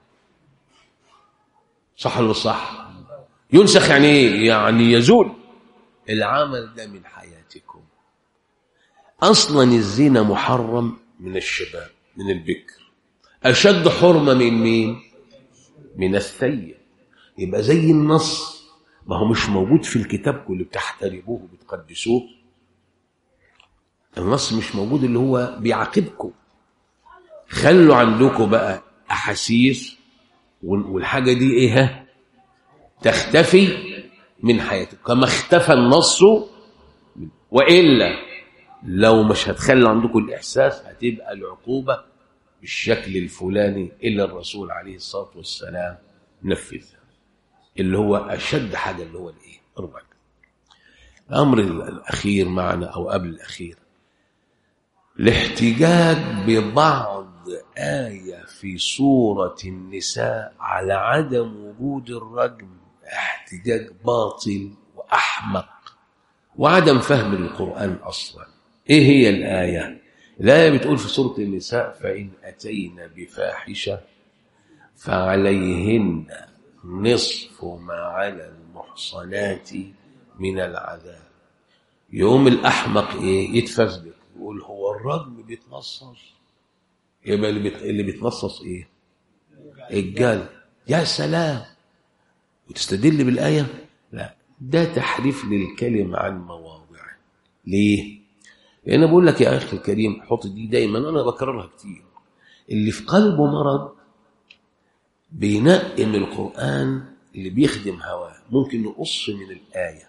صح ولا صح ينسخ يعني ايه يعني يزول العمل ده من حياتكم اصلا الزنا محرم من الشباب من البكر اشد حرمه من مين من الثيب يبقى زي النص ما هو مش موجود في الكتاب اللي بتحترموه وبتقدسوه النص مش موجود اللي هو بيعاقبكم خلوا عندكم بقى احاسيس والحاجه دي ايه ها تختفي من حياتك كما اختفى النص والا لو مش هتخلي عندكم الاحساس هتبقى العقوبه بالشكل الفلاني اللي الرسول عليه الصلاه والسلام نفذها اللي هو اشد حاجه اللي هو الايه الرجل الامر الاخير معنا او قبل الاخير الاحتجاج ببعض آية في سورة النساء على عدم وجود الرجم احتجاج باطل وأحمق وعدم فهم القرآن أصلا إيه هي الآية؟ الآية بتقول في سورة النساء فإن أتينا بفاحشة فعليهن نصف ما على المحصنات من العذاب يوم الأحمق إيه؟ يتفزلك يقول هو الرجم بيتنصص يبقى اللي بيت... اللي بيتنصص ايه الجال يا سلام وتستدل بالآية لا ده تحريف للكلم عن مواضعه ليه لأن أنا بقول لك يا أخي الكريم حط دي دايما أنا بكررها كتير اللي في قلبه مرض بينقي من القرآن اللي بيخدم هواه ممكن يقص من الآية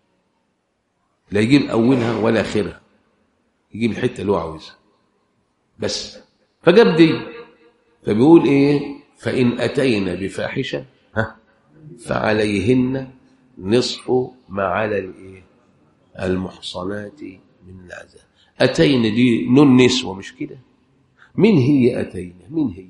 لا يجيب أولها ولا آخرها يجيب الحتة اللي هو عاوزها بس فجاب دي فبيقول إيه فإن أتينا بفاحشة ها فعليهن نصف ما على الإيه المحصنات من العذاب أتينا دي نون نسوة مش كده من هي أتينا من هي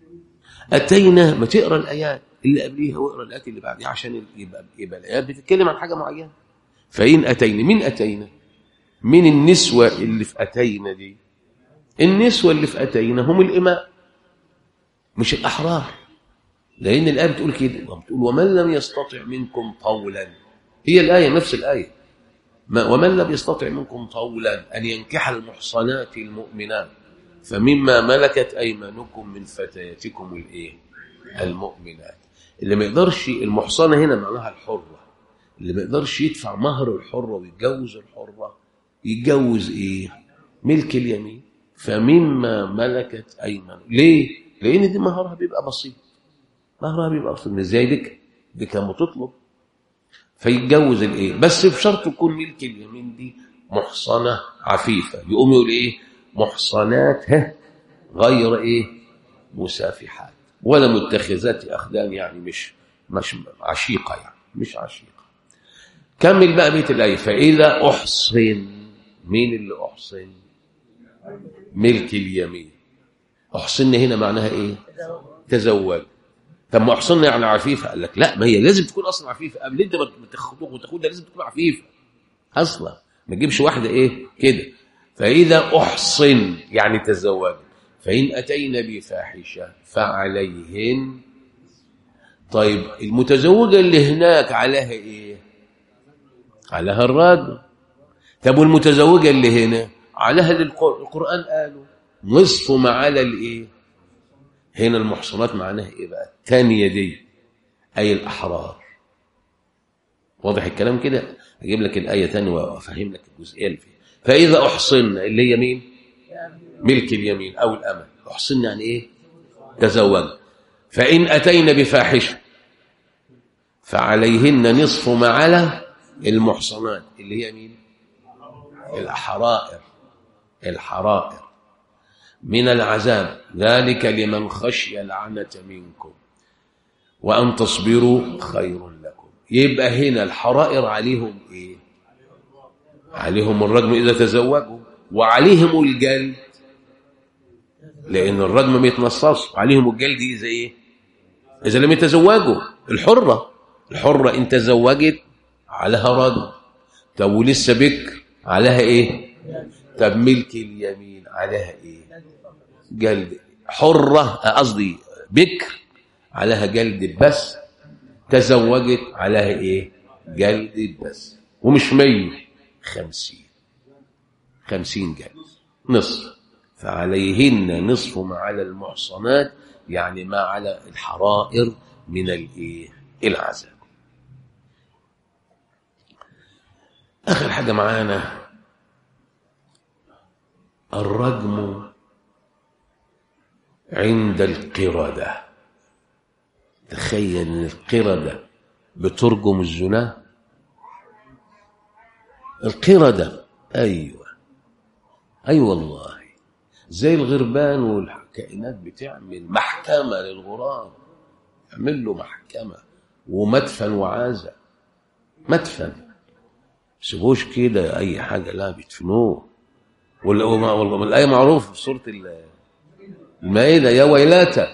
أتينا ما تقرأ الآيات اللي قبليها واقرأ الآيات اللي بعديها عشان يبقى, يبقى الآيات بتتكلم عن حاجة معينة فإن أتينا من أتينا من النسوة اللي في أتينا دي النسوة اللي في أتينا هم الإماء مش الأحرار لأن الآية بتقول كده بتقول ومن لم يستطع منكم طولا هي الآية نفس الآية ومن لم يستطع منكم طولا أن ينكح المحصنات المؤمنات فمما ملكت أيمانكم من فتياتكم الإيه المؤمنات اللي ما يقدرش المحصنة هنا معناها الحرة اللي ما يقدرش يدفع مهر الحرة ويتجوز الحرة يتجوز إيه ملك اليمين فمما ملكت أيمانكم ليه لأن دي مهرها بيبقى بسيط مهرها بيبقى بسيط مش زي ديك دي كان بتطلب فيتجوز الايه بس بشرط تكون ملك اليمين دي محصنه عفيفه يقوم يقول ايه محصنات ها غير ايه مسافحات ولا متخذات اخدان يعني مش مش عشيقه يعني مش عشيقه كمل بقى بيت الايه فاذا احصن مين اللي احصن ملك اليمين احصن هنا معناها ايه تزوج طب ما احصننا يعني عفيفه قال لك لا ما هي لازم تكون اصلا عفيفه قبل انت ما تاخدها وتاخدها لازم تكون عفيفه اصلا ما تجيبش واحده ايه كده فاذا احصن يعني تزوج فان اتينا بفاحشه فعليهن طيب المتزوجه اللي هناك عليها ايه عليها الرجل طب والمتزوجه اللي هنا عليها القران قالوا نصف ما على الايه هنا المحصنات معناها ايه بقى الثانيه دي اي الاحرار واضح الكلام كده اجيب لك الايه ثانيه وافهم لك الجزئيه اللي فيها فاذا احصن اللي هي مين ملك اليمين او الامل احصن يعني ايه تزوج فان اتينا بفاحشه فعليهن نصف ما على المحصنات اللي هي مين الحرائر الحرائر من العذاب ذلك لمن خشي العنة منكم وأن تصبروا خير لكم يبقى هنا الحرائر عليهم إيه عليهم الرجم إذا تزوجوا وعليهم الجلد لأن الرجم ما يتنصص عليهم الجلد إذا إيه إذا لم يتزوجوا الحرة الحرة إن تزوجت عليها رجم طب ولسه بكر عليها إيه طب ملك اليمين عليها إيه جلد حرة قصدي بكر عليها جلد بس تزوجت عليها ايه جلد بس ومش مية خمسين خمسين جلد نصف فعليهن نصف ما على المحصنات يعني ما على الحرائر من الايه العذاب اخر حاجه معانا الرجم عند القردة تخيل ان القردة بترجم الزنا القردة ايوه ايوه والله زي الغربان والكائنات بتعمل محكمة للغراب يعمل له محكمة ومدفن وعازة مدفن سيبوش كده اي حاجة لا بيدفنوه والله الآية معروفة في سورة المائدة يا ويلاتا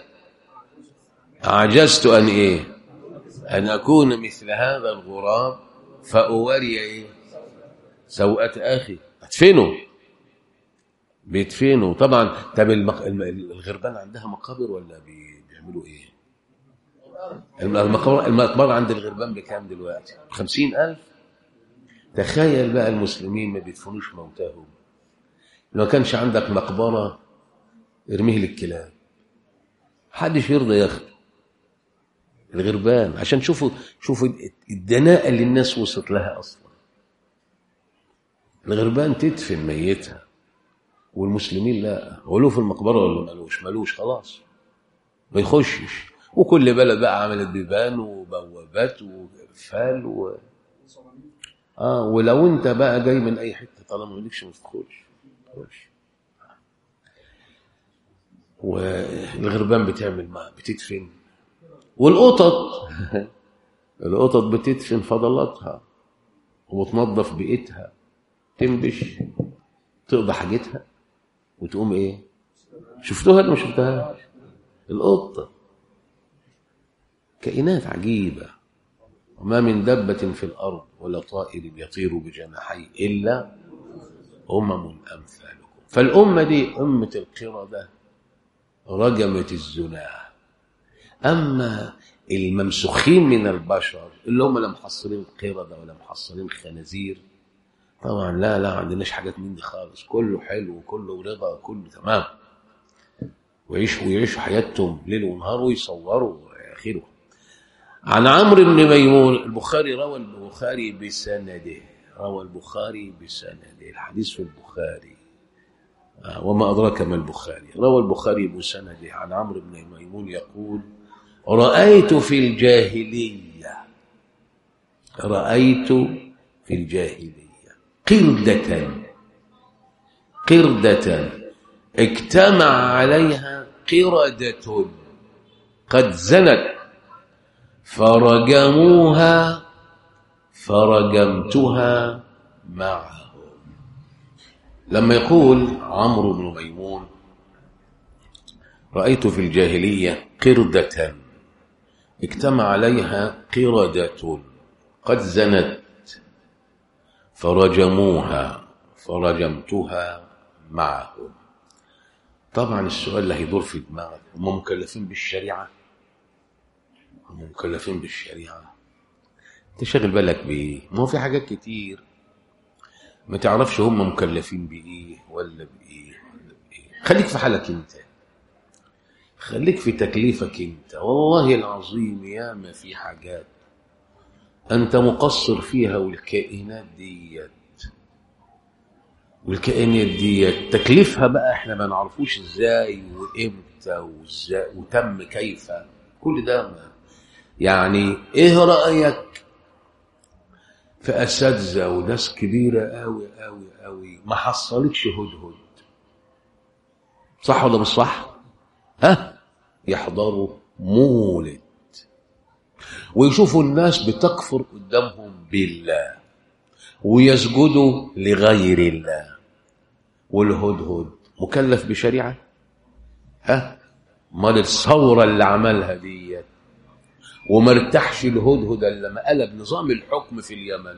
عجزت أن إيه أن أكون مثل هذا الغراب فأوري إيه سوءة أخي أدفنه بيدفنوا طبعا طب المق... الغربان عندها مقابر ولا بي... بيعملوا ايه المقبرة المقبرة عند الغربان بكام دلوقتي خمسين ألف تخيل بقى المسلمين ما بيدفنوش موتاهم لو كانش عندك مقبرة ارميه للكلاب محدش يرضى ياخده الغربان عشان شوفوا شوفوا الدناءة اللي الناس وصلت لها أصلا الغربان تدفن ميتها والمسلمين لا هو له في المقبره ولا ملوش ملوش خلاص ما يخشش وكل بلد بقى عملت بيبان وبوابات وقفال و... اه ولو انت بقى جاي من اي حته طالما مالكش ما تدخلش تخش والغربان بتعمل ما بتدفن والقطط القطط بتدفن فضلاتها وتنظف بيئتها تنبش تقضي حاجتها وتقوم ايه شفتوها ولا ما شفتها القطه كائنات عجيبه وما من دبة في الأرض ولا طائر يطير بجناحيه إلا أمم أمثالكم فالأمة دي أمة القردة رجمت الزنا أما الممسوخين من البشر اللي هم لا محصلين قردة ولا محصلين خنازير طبعا لا لا عندناش حاجات من دي خالص كله حلو وكله رضا وكله تمام ويعيشوا ويعيشوا حياتهم ليل ونهار ويصوروا الى اخره عن عمرو بن ميمون البخاري روى البخاري بسنده روى البخاري بسنده الحديث في البخاري آه، وما أدراك ما البخاري روى البخاري بسنده عن عمرو بن ميمون يقول رأيت في الجاهلية رأيت في الجاهلية قردة قردة اجتمع عليها قردة قد زنت فرجموها فرجمتها معهم لما يقول عمرو بن ميمون رأيت في الجاهلية قردة اجتمع عليها قردة قد زنت فرجموها فرجمتها معهم طبعا السؤال اللي هيدور في دماغك هم مكلفين بالشريعة هم مكلفين بالشريعة انت شاغل بالك بايه ما هو في حاجات كتير ما تعرفش هم مكلفين بايه ولا بايه ولا بايه خليك في حالك انت خليك في تكليفك انت والله العظيم يا ما في حاجات انت مقصر فيها والكائنات ديت والكائنات ديت تكليفها بقى احنا ما نعرفوش ازاي وامتى وازاي وتم كيف كل ده ما يعني ايه رايك في اساتذه وناس كبيره قوي قوي قوي ما حصلتش هدهد صح ولا مش صح ها يحضروا مولد ويشوفوا الناس بتكفر قدامهم بالله ويسجدوا لغير الله والهدهد مكلف بشريعه ها مال الثوره اللي عملها ديت وما ارتاحش الهدهد الا لما قلب نظام الحكم في اليمن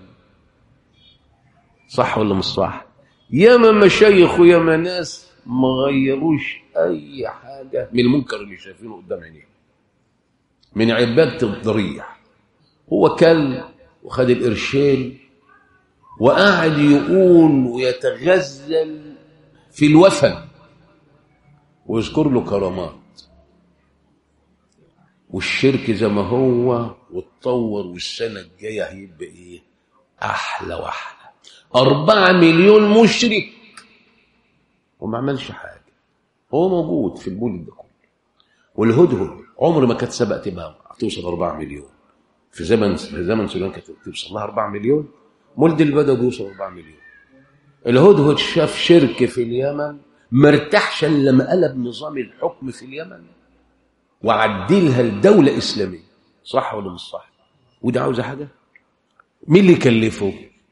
صح ولا مش صح ياما مشايخ وياما ناس ما غيروش اي حاجه من المنكر اللي شايفينه قدام عينيهم من عباده الضريح هو كل وخد القرشين وقاعد يقول ويتغزل في الوثن ويذكر له كرامات والشرك زي ما هو واتطور والسنة الجاية هيبقى ايه احلى واحلى أربعة مليون مشرك وما عملش حاجة هو موجود في المولد ده كله والهدهد عمر ما كانت سبق تبقى توصل 4 مليون في زمن في زمن سليمان كانت توصل لها 4 مليون مولد البدوي بيوصل 4 مليون الهدهد شاف شرك في اليمن ما ارتاحش الا لما قلب نظام الحكم في اليمن وعدلها لدولة إسلامية صح ولا مش صح وده عاوزة حاجة مين اللي يكلفه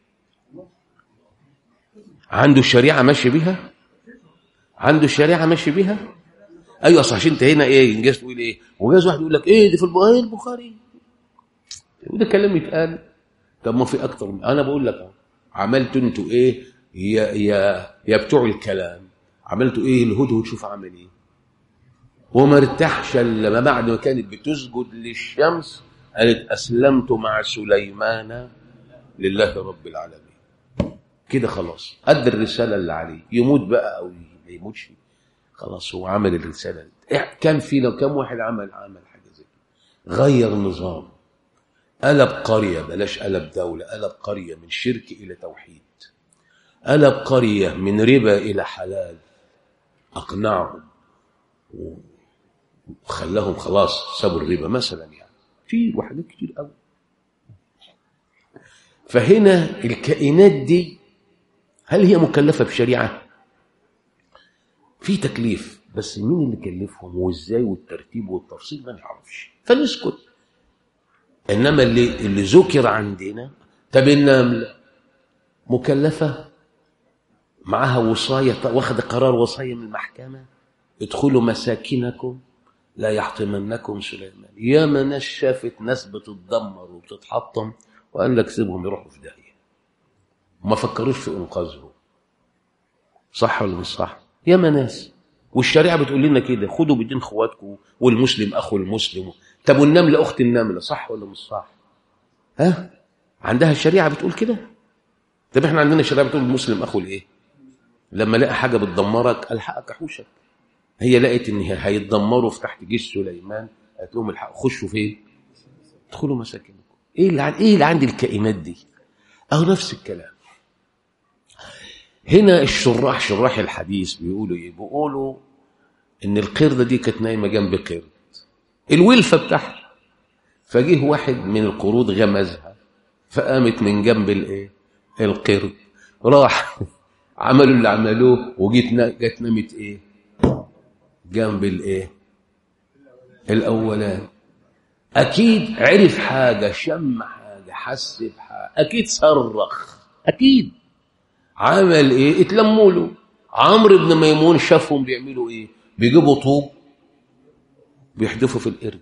عنده الشريعة ماشي بيها عنده الشريعة ماشي بيها ايوه صح عشان انت هنا ايه انجاز تقول ايه وجاز واحد يقول لك ايه دي في البخاري البخاري وده كلام يتقال طب ما في اكتر من انا بقول لك عملتوا انتوا ايه يا يا يا بتوع الكلام عملتوا ايه الهدهد شوف عمل ايه وما ارتاحش الا ما بعد ما كانت بتسجد للشمس قالت اسلمت مع سليمان لله رب العالمين كده خلاص ادى الرساله اللي عليه يموت بقى او ما يموتش خلاص هو عمل الرساله دي كان في لو كم واحد عمل عمل حاجه زي كده غير نظام قلب قريه بلاش قلب دوله قلب قريه من شرك الى توحيد قلب قرية من ربا إلى حلال أقنعهم وخلاهم خلاص سابوا الربا مثلا يعني كتير وحاجات كتير قوي فهنا الكائنات دي هل هي مكلفة بشريعة؟ في تكليف بس مين اللي كلفهم وازاي والترتيب والتفصيل ما نعرفش فنسكت انما اللي اللي ذكر عندنا طب النمله مكلفه معاها وصايه واخد قرار وصايه من المحكمه ادخلوا مساكنكم لا يحطمنكم سليمان يا ما ناس شافت ناس بتتدمر وبتتحطم وقال لك سيبهم يروحوا في داهيه وما فكروش في انقاذهم صح ولا مش صح يا ما ناس والشريعه بتقول لنا كده خدوا بدين اخواتكم والمسلم اخو المسلم طب والنمله اخت النمله صح ولا مش صح ها عندها الشريعه بتقول كده طب احنا عندنا الشريعه بتقول المسلم اخو الايه لما لقى حاجه بتدمرك الحقك احوشك هي لقت ان هيتدمروا في تحت جيش سليمان قالت لهم الحق خشوا فين ادخلوا مساكنكم ايه اللي عند ايه اللي عند الكائنات دي اهو نفس الكلام هنا الشراح شراح الحديث بيقولوا ايه بيقولوا ان القردة دي كانت نايمه جنب قرد الولفه بتاعها فجه واحد من القرود غمزها فقامت من جنب الايه القرد راح عملوا اللي عملوه وجيت جت نامت ايه جنب الايه الاولاني اكيد عرف حاجه شم حاجه حس بحاجه اكيد صرخ اكيد عمل ايه اتلموا له عمرو بن ميمون شافهم بيعملوا ايه بيجيبوا طوب بيحدفوا في القرد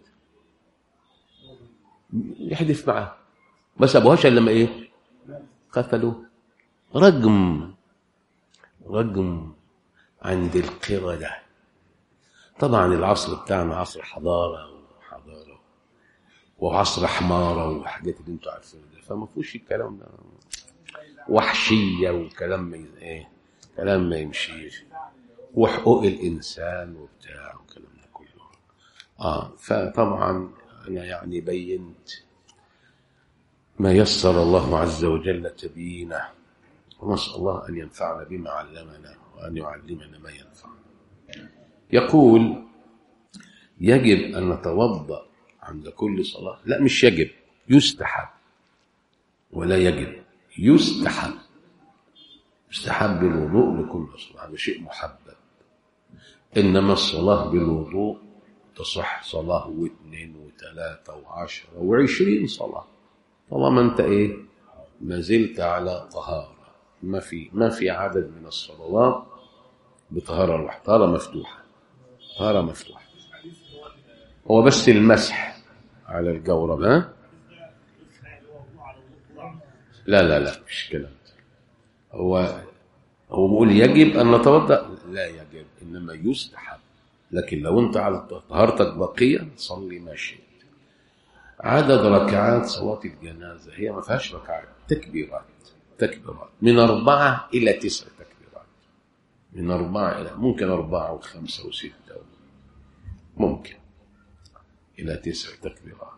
يحدف معاه ما سابوهاش الا لما ايه قتلوه رجم رجم عند القردة طبعا العصر بتاعنا عصر حضارة وحضارة وعصر حمارة وحاجات اللي انتوا عارفينها فما فيهوش الكلام ده وحشية وكلام ما ايه كلام ما يمشيش وحقوق الإنسان وبتاع والكلام ده كله اه فطبعا أنا يعني بينت ما يسر الله عز وجل تبيينه ونسأل الله أن ينفعنا بما علمنا وأن يعلمنا ما ينفعنا يقول يجب أن نتوضأ عند كل صلاة لا مش يجب يستحب ولا يجب يستحب يستحب الوضوء لكل صلاة هذا شيء محبب إنما الصلاة بالوضوء تصح صلاة واثنين وثلاثة وعشرة وعشرين صلاة طالما أنت إيه ما زلت على طهارة ما في ما في عدد من الصلوات بطهارة واحدة طهارة مفتوحة طهارة مفتوحة هو بس المسح على الجورب ها لا لا لا مش كلام هو هو بيقول يجب ان نتوضا لا يجب انما يستحب لكن لو انت على طهارتك بقيه صلي ما شئت عدد ركعات صلاه الجنازه هي ما فيهاش ركعات تكبيرات تكبيرات من اربعه الى تسع تكبيرات من اربعه الى ممكن اربعه وخمسه وسته ممكن الى تسع تكبيرات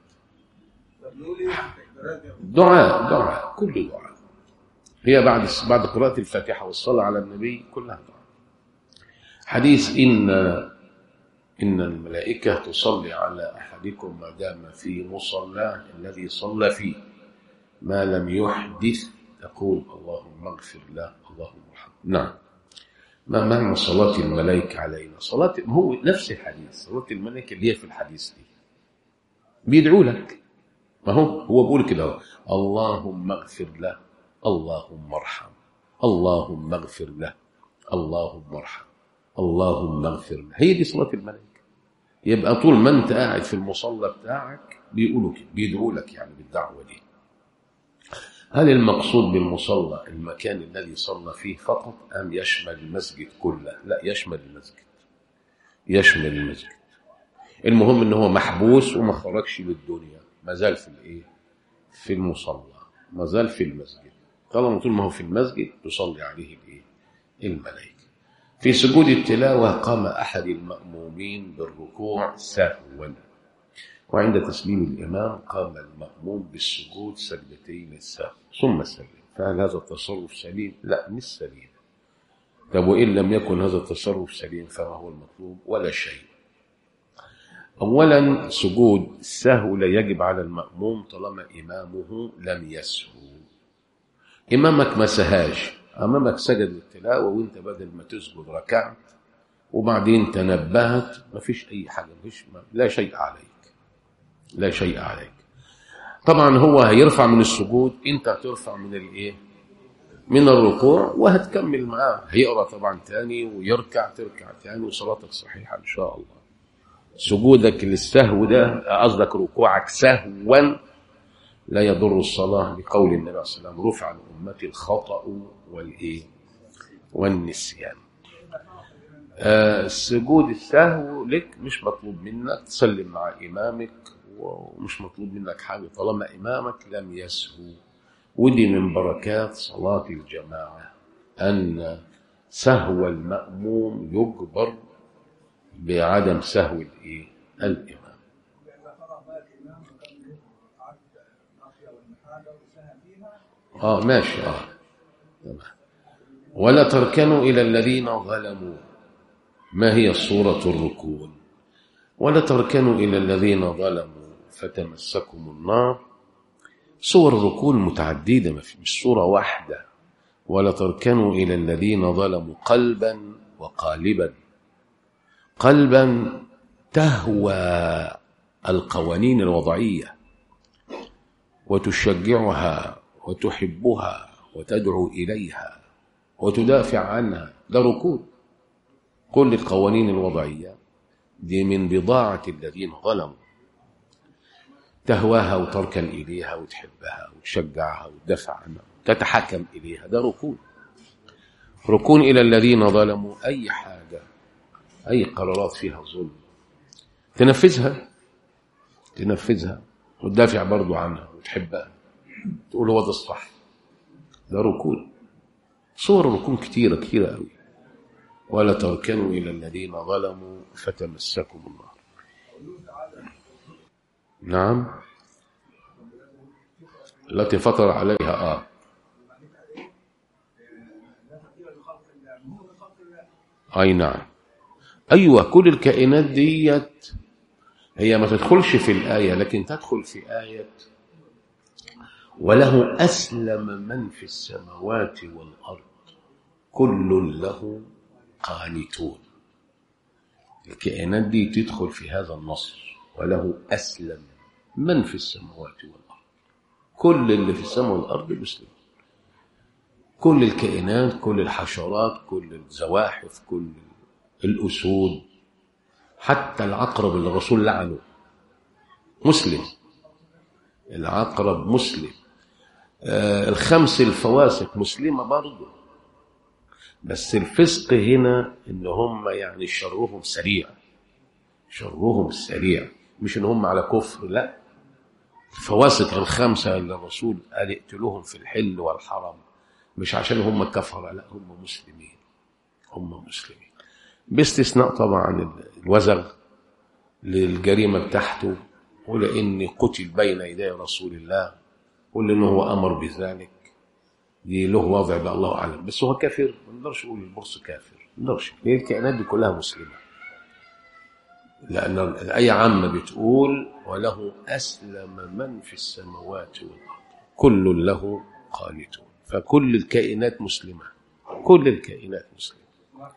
دعاء دعاء كل دعاء هي بعد بعد قراءة الفاتحة والصلاة على النبي كلها دعاء حديث إن إن الملائكة تصلي على أحدكم ما دام في مصلاه الذي صلى فيه ما لم يحدث تقول اللهم اغفر له اللهم ارحمه نعم ما معنى صلاة الملائكة علينا صلاة هو نفس الحديث صلاة الملائكة اللي هي في الحديث دي بيدعوا لك ما هو هو بيقول كده اللهم اغفر له اللهم ارحم اللهم اغفر له اللهم ارحم اللهم اغفر له هي دي صلاة الملائكة يبقى طول ما انت قاعد في المصلى بتاعك بيقولوا كده بيدعوا لك يعني بالدعوة دي هل المقصود بالمصلى المكان الذي صلى فيه فقط أم يشمل المسجد كله لا يشمل المسجد يشمل المسجد المهم ان هو محبوس وما خرجش للدنيا ما زال في الايه في المصلى ما زال في المسجد طالما طول ما هو في المسجد تصلي عليه الايه الملائكه في سجود التلاوه قام احد المامومين بالركوع سهوا وعند تسليم الامام قام الماموم بالسجود سجدتين السهو ثم سلم فهل هذا التصرف سليم؟ لا مش سليم طب وإن لم يكن هذا التصرف سليم فما هو المطلوب ولا شيء أولا سجود السهو لا يجب على المأموم طالما إمامه لم يسهو إمامك ما سهاش أمامك سجد للتلاوة وأنت بدل ما تسجد ركعت وبعدين تنبهت ما فيش أي حاجة مفيش ما لا شيء عليك لا شيء عليك طبعا هو هيرفع من السجود انت هترفع من الايه من الركوع وهتكمل معاه هيقرا طبعا تاني ويركع تركع تاني وصلاتك صحيحه ان شاء الله سجودك للسهو ده قصدك ركوعك سهوا لا يضر الصلاه بقول النبي صلى الله عليه وسلم رفع لامتي الخطا والايه والنسيان آه سجود السهو لك مش مطلوب منك تسلم مع امامك ومش مطلوب منك حاجه طالما امامك لم يسهو ودي من بركات صلاه الجماعه ان سهو الماموم يجبر بعدم سهو الايه الامام اه ماشي اه تمام ولا تركنوا الى الذين ظلموا ما هي صوره الركون ولا تركنوا الى الذين ظلموا فتمسكم النار صور الركون متعدده ما في مش صوره واحده ولا تركنوا الى الذين ظلموا قلبا وقالبا قلبا تهوى القوانين الوضعيه وتشجعها وتحبها وتدعو اليها وتدافع عنها ده ركون كل القوانين الوضعيه دي من بضاعه الذين ظلموا تهواها وتركن اليها وتحبها وتشجعها وتدافع عنها تتحكم اليها ده ركون ركون الى الذين ظلموا اي حاجه اي قرارات فيها ظلم تنفذها تنفذها وتدافع برضو عنها وتحبها تقول هو ده الصح ده ركون صور الركون كتيرة كتيرة قوي ولا تركنوا إلى الذين ظلموا فتمسكم النار نعم التي فطر عليها آه أي نعم أيوة كل الكائنات ديت هي ما تدخلش في الآية لكن تدخل في آية وله أسلم من في السماوات والأرض كل له قانتون الكائنات دي تدخل في هذا النص وله أسلم من في السماوات والأرض كل اللي في السماء والأرض مسلم كل الكائنات كل الحشرات كل الزواحف كل الأسود حتى العقرب اللي الرسول لعنه مسلم العقرب مسلم آه الخمس الفواسق مسلمة برضه بس الفسق هنا ان هم يعني شرهم سريع شرهم سريع مش ان هم على كفر لا الفواسق الخمسة اللي الرسول قال اقتلوهم في الحل والحرم مش عشان هم كفرة لا هم مسلمين هم مسلمين باستثناء طبعا الوزغ للجريمة بتاعته ولأن قتل بين يدي رسول الله ولأنه هو أمر بذلك دي له وضع بقى الله أعلم بس هو كافر ما نقدرش نقول البورس كافر ما نقدرش ليه الكائنات دي كلها مسلمة لأن الآية عامة بتقول وله أسلم من في السماوات والأرض كل له قانتون فكل الكائنات مسلمة كل الكائنات مسلمة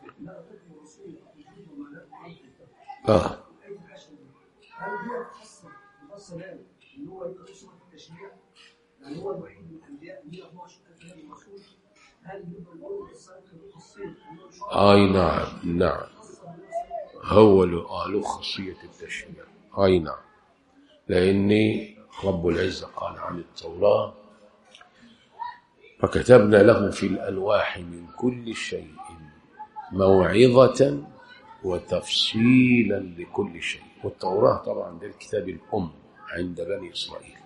آه هل هي تخصص مخصص له ان هو يبقى اسمه التشريع يعني هو الوحيد من الانبياء 124000 نبي رسول هل يبقى الاول الصالح له خاصيه ان هو يشرع أي نعم نعم هو له آه له خاصية التشريع أي نعم لأن رب العزة قال عن التوراة فكتبنا له في الألواح من كل شيء موعظة وتفصيلا لكل شيء والتوراة طبعا ده الكتاب الأم عند بني إسرائيل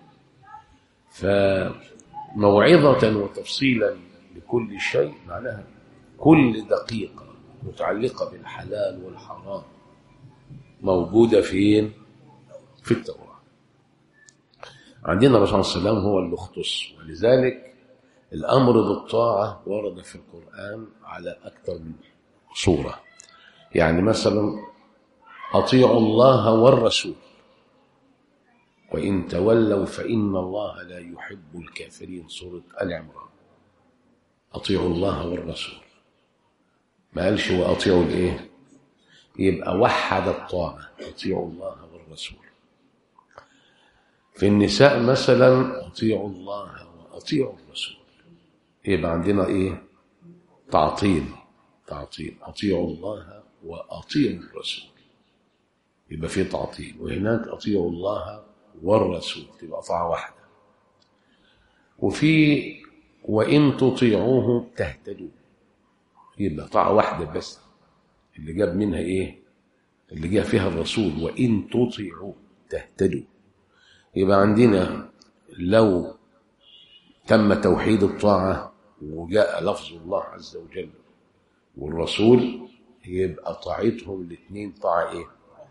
فموعظة وتفصيلا لكل شيء معناها كل دقيقة متعلقة بالحلال والحرام موجودة فين؟ في التوراة عندنا الرسول صلى الله عليه وسلم هو اللي اختص ولذلك الأمر بالطاعة ورد في القرآن على أكثر من صورة يعني مثلا أطيعوا الله والرسول وإن تولوا فإن الله لا يحب الكافرين سورة آل عمران أطيعوا الله والرسول ما قالش وأطيعوا الإيه يبقى وحد الطاعة أطيعوا الله والرسول في النساء مثلا أطيعوا الله وأطيعوا الرسول يبقى عندنا إيه تعطيل تعطيل أطيعوا الله وأطيعوا الرسول يبقى في تعطيل وهناك أطيعوا الله والرسول تبقى طاعة واحدة وفي وإن تطيعوه تهتدوا يبقى طاعة واحدة بس اللي جاب منها إيه اللي جاء فيها الرسول وإن تطيعوه تهتدوا يبقى عندنا لو تم توحيد الطاعة وجاء لفظ الله عز وجل والرسول يبقى طاعتهم الاثنين طاعة ايه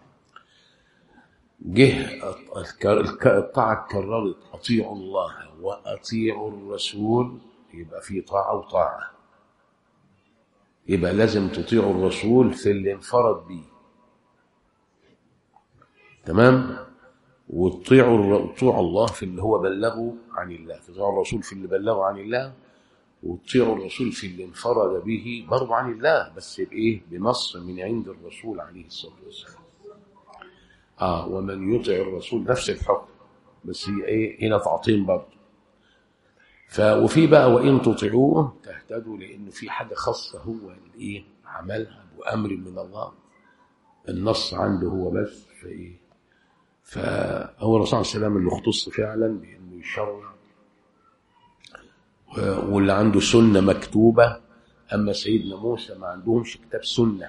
جه الطاعة اتكررت أطيعوا الله وأطيعوا الرسول يبقى في طاعة وطاعة يبقى لازم تطيعوا الرسول في اللي انفرد بيه تمام وتطيعوا تطيعوا الله في اللي هو بلغه عن الله تطيعوا الرسول في اللي بلغه عن الله وتطيعوا الرسول في اللي انفرد به برضه عن الله بس بايه بنص من عند الرسول عليه الصلاه والسلام اه ومن يطع الرسول نفس الحكم بس هي ايه هنا تعطيل برضه ف وفي بقى وان تطيعوه تهتدوا لانه في حاجه خاصه هو الايه عملها بامر من الله النص عنده هو بس فايه فهو الرسول صلى الله عليه وسلم اللي اختص فعلا بانه يشرع واللي عنده سنه مكتوبه اما سيدنا موسى ما عندهمش كتاب سنه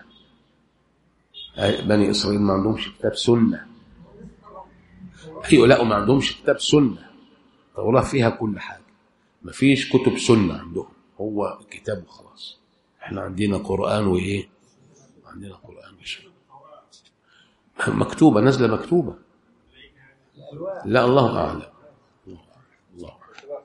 بني اسرائيل ما عندهمش كتاب سنه ايوه لا ما عندهمش كتاب سنه التوراه فيها كل حاجه ما فيش كتب سنه عندهم هو كتاب وخلاص احنا عندنا قران وايه عندنا قران وسنه مكتوبه نازله مكتوبه لا الله اعلم الله أعلم.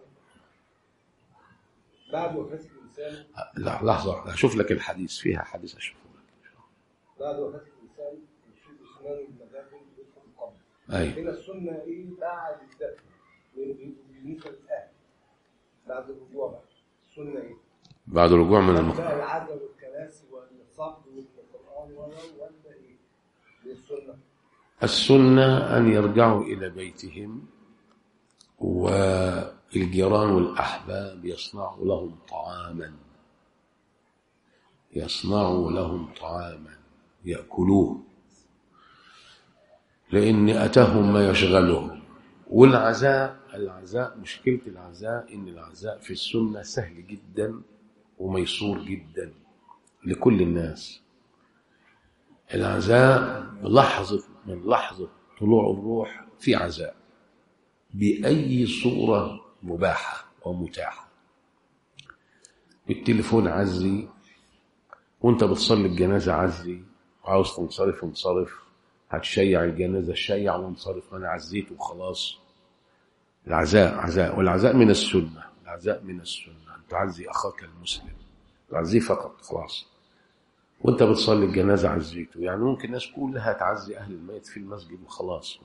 بعد وفاة الإنسان لا لحظه هشوف لك الحديث فيها حديث اشوفه لك بعد وفاة الإنسان يشد أسنان المدافن يدخل القبر ايوه هنا السنة إيه بعد الدفن بالنسبة للأهل بعد الرجوع بقى السنة إيه؟ بعد الرجوع من بقى المخ العزل والكراسي والصحب والقرآن ولا ولا إيه؟ دي السنة السنة أن يرجعوا إلى بيتهم والجيران والأحباب يصنعوا لهم طعاما يصنعوا لهم طعاما يأكلوه لأن أتاهم ما يشغلهم والعزاء العزاء مشكلة العزاء إن العزاء في السنة سهل جدا وميسور جدا لكل الناس العزاء لحظة من لحظة طلوع الروح في عزاء بأي صورة مباحة ومتاحة بالتليفون عزي وانت بتصلي الجنازة عزي وعاوز تنصرف انصرف هتشيع الجنازة شيع وانصرف انا عزيت وخلاص العزاء عزاء والعزاء من السنة العزاء من السنة أن تعزي أخاك المسلم تعزيه فقط خلاص وانت بتصلي الجنازة عزيته يعني ممكن الناس كلها تعزي أهل الميت في المسجد وخلاص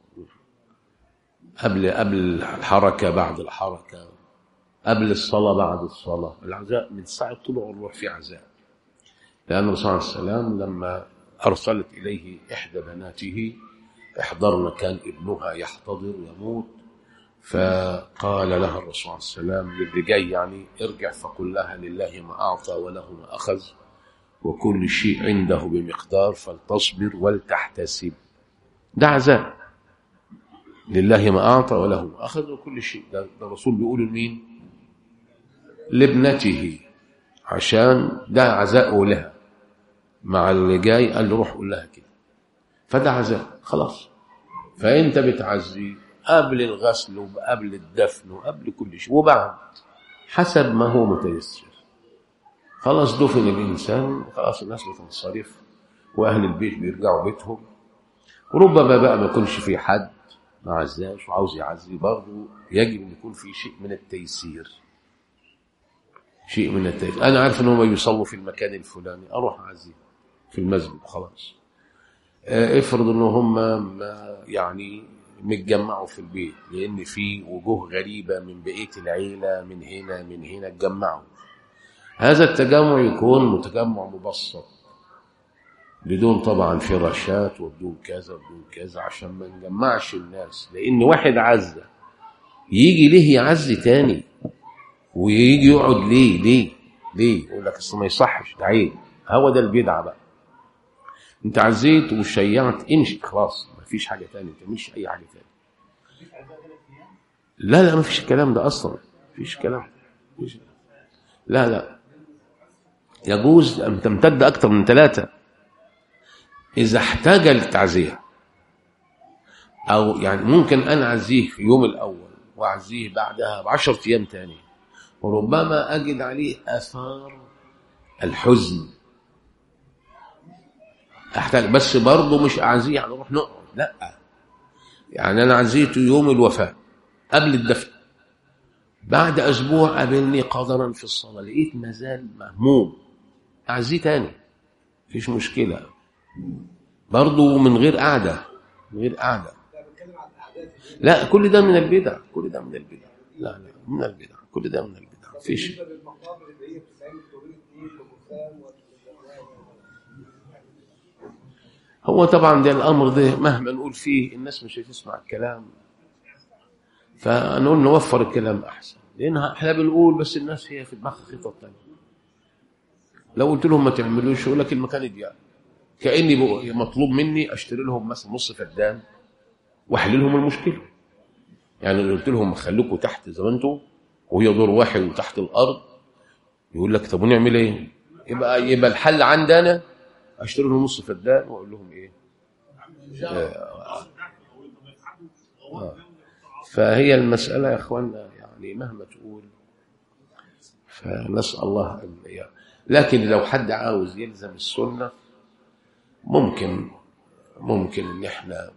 قبل قبل الحركة بعد الحركة قبل الصلاة بعد الصلاة العزاء من ساعة طلوع الروح في عزاء لأن الرسول عليه السلام لما أرسلت إليه إحدى بناته احضرنا كان ابنها يحتضر يموت فقال لها الرسول عليه السلام للي جاي يعني ارجع فقل لها لله ما أعطى وله ما أخذ وكل شيء عنده بمقدار فلتصبر ولتحتسب ده عزاء لله ما أعطى وله ما أخذ وكل شيء ده, ده الرسول بيقول لمين لابنته عشان ده عزاء لها مع اللي جاي قال له روح قول لها كده فده عزاء خلاص فانت بتعزي قبل الغسل وقبل الدفن وقبل كل شيء وبعد حسب ما هو متيسر خلاص دفن الانسان خلاص الناس بتنصرف واهل البيت بيرجعوا بيتهم وربما بقى ما يكونش في حد ما عزاش وعاوز يعزي برضه يجب ان يكون في شيء من التيسير شيء من التاريخ انا عارف ان هم بيصلوا في المكان الفلاني اروح اعزيهم في المسجد خلاص آه، افرض ان هم ما- يعني متجمعوا في البيت لان في وجوه غريبه من بقيه العيله من هنا من هنا اتجمعوا هذا التجمع يكون متجمع مبسط بدون طبعا فراشات وبدون كذا وبدون كذا عشان ما نجمعش الناس لان واحد عزه يجي ليه يعزي تاني ويجي يقعد ليه ليه ليه يقول لك اصل ما يصحش ده عيب هو ده البدعه بقى انت عزيت وشيعت امشي خلاص ما فيش حاجه تانية ما تعملش اي حاجه تانية لا لا ما فيش الكلام ده اصلا ما فيش كلام مفيش. لا لا يجوز ان تمتد اكثر من ثلاثه اذا احتاج للتعزيه او يعني ممكن انا اعزيه في يوم الاول واعزيه بعدها بعشرة ايام تاني وربما اجد عليه اثار الحزن احتاج بس برضه مش اعزيه يعني نروح نقعد لا يعني انا عزيته يوم الوفاه قبل الدفن بعد اسبوع قابلني قدرا في الصلاه لقيت مازال مهموم اعزيه تاني مفيش مشكله برضه من غير قعده من غير قعده لا كل ده من البدع كل ده من البدع لا لا من البدع كل ده من البدع مفيش بالنسبه للمقابر اللي هي بتتعمل طريق دي وبخام هو طبعا ده الامر ده مهما نقول فيه الناس مش هتسمع الكلام فنقول نوفر الكلام احسن لان احنا بنقول بس الناس هي في دماغها خطط تانية لو قلت لهم ما تعملوش يقول لك المكان يضيع كاني بقى مطلوب مني اشتري لهم مثلا نص فدان واحل لهم المشكله يعني لو قلت لهم خليكم تحت زي ما انتم وهي دور واحد وتحت الارض يقول لك طب ونعمل ايه؟ يبقى يبقى الحل عندنا اشتري لهم نص فدان واقول لهم ايه؟ آه. آه. فهي المسألة يا اخوانا يعني مهما تقول فنسأل الله ان يعني لكن لو حد عاوز يلزم السنة ممكن ممكن ان احنا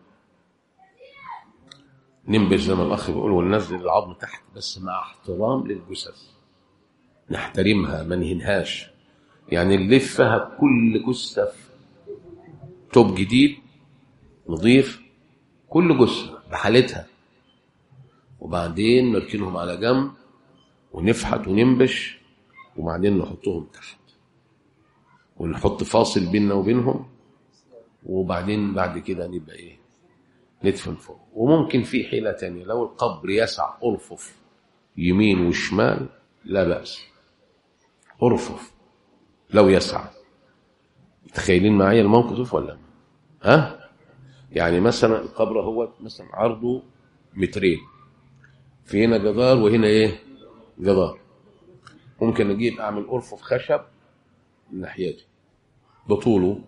ننبذ زي ما الاخ بيقول وننزل العظم تحت بس مع احترام للجثث نحترمها ما نهنهاش يعني نلفها كل جثه في توب جديد نضيف كل جثه بحالتها وبعدين نركنهم على جنب ونفحت وننبش وبعدين نحطهم تحت ونحط فاصل بيننا وبينهم وبعدين بعد كده نبقى ايه ندفن فوق وممكن في حيلة تانية لو القبر يسع أرفف يمين وشمال لا بأس أرفف لو يسع متخيلين معايا الموقف ولا لا؟ ها يعني مثلا القبر هو مثلا عرضه مترين في هنا جدار وهنا ايه جدار ممكن اجيب اعمل ارفف خشب من ناحيتي بطوله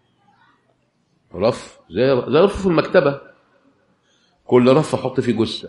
رف زي زي رف المكتبه كل رف احط فيه جثه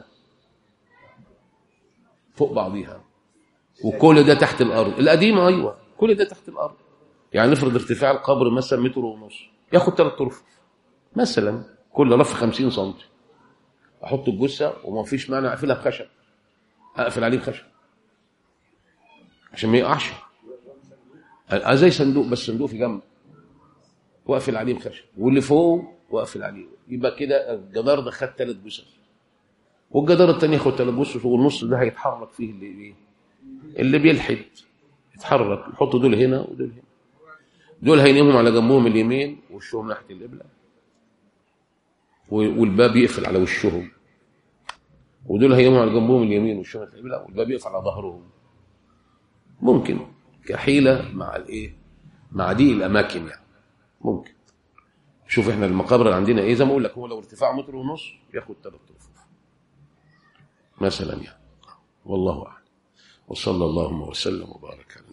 فوق بعضيها وكل ده تحت الارض القديمه ايوه كل ده تحت الارض يعني نفرض ارتفاع القبر مثلا متر ونص ياخد ثلاث رفوف مثلا كل رف 50 سم احط الجثه وما فيش مانع اقفلها بخشب اقفل عليه بخشب عشان ما يقعش أه زي صندوق بس صندوق في جنب واقفل عليه بخشب واللي فوق واقفل عليه يبقى كده الجدار ده خد ثلاث جثث والجدار الثاني ياخد ثلاث جثث والنص ده هيتحرك فيه اللي ايه اللي بيلحد يتحرك يحط دول هنا ودول هنا دول هينامهم على جنبهم اليمين وشهم ناحيه القبله والباب يقفل على وشهم ودول هيناموا على جنبهم اليمين وشهم ناحيه القبله والباب يقفل على ظهرهم ممكن كحيله مع الايه مع دي الاماكن يعني ممكن شوف احنا المقابر اللي عندنا ايه زي ما اقول لك هو لو ارتفاع متر ونص ياخد ثلاث رفوف مثلا يعني والله اعلم وصلى اللهم وسلم وبارك على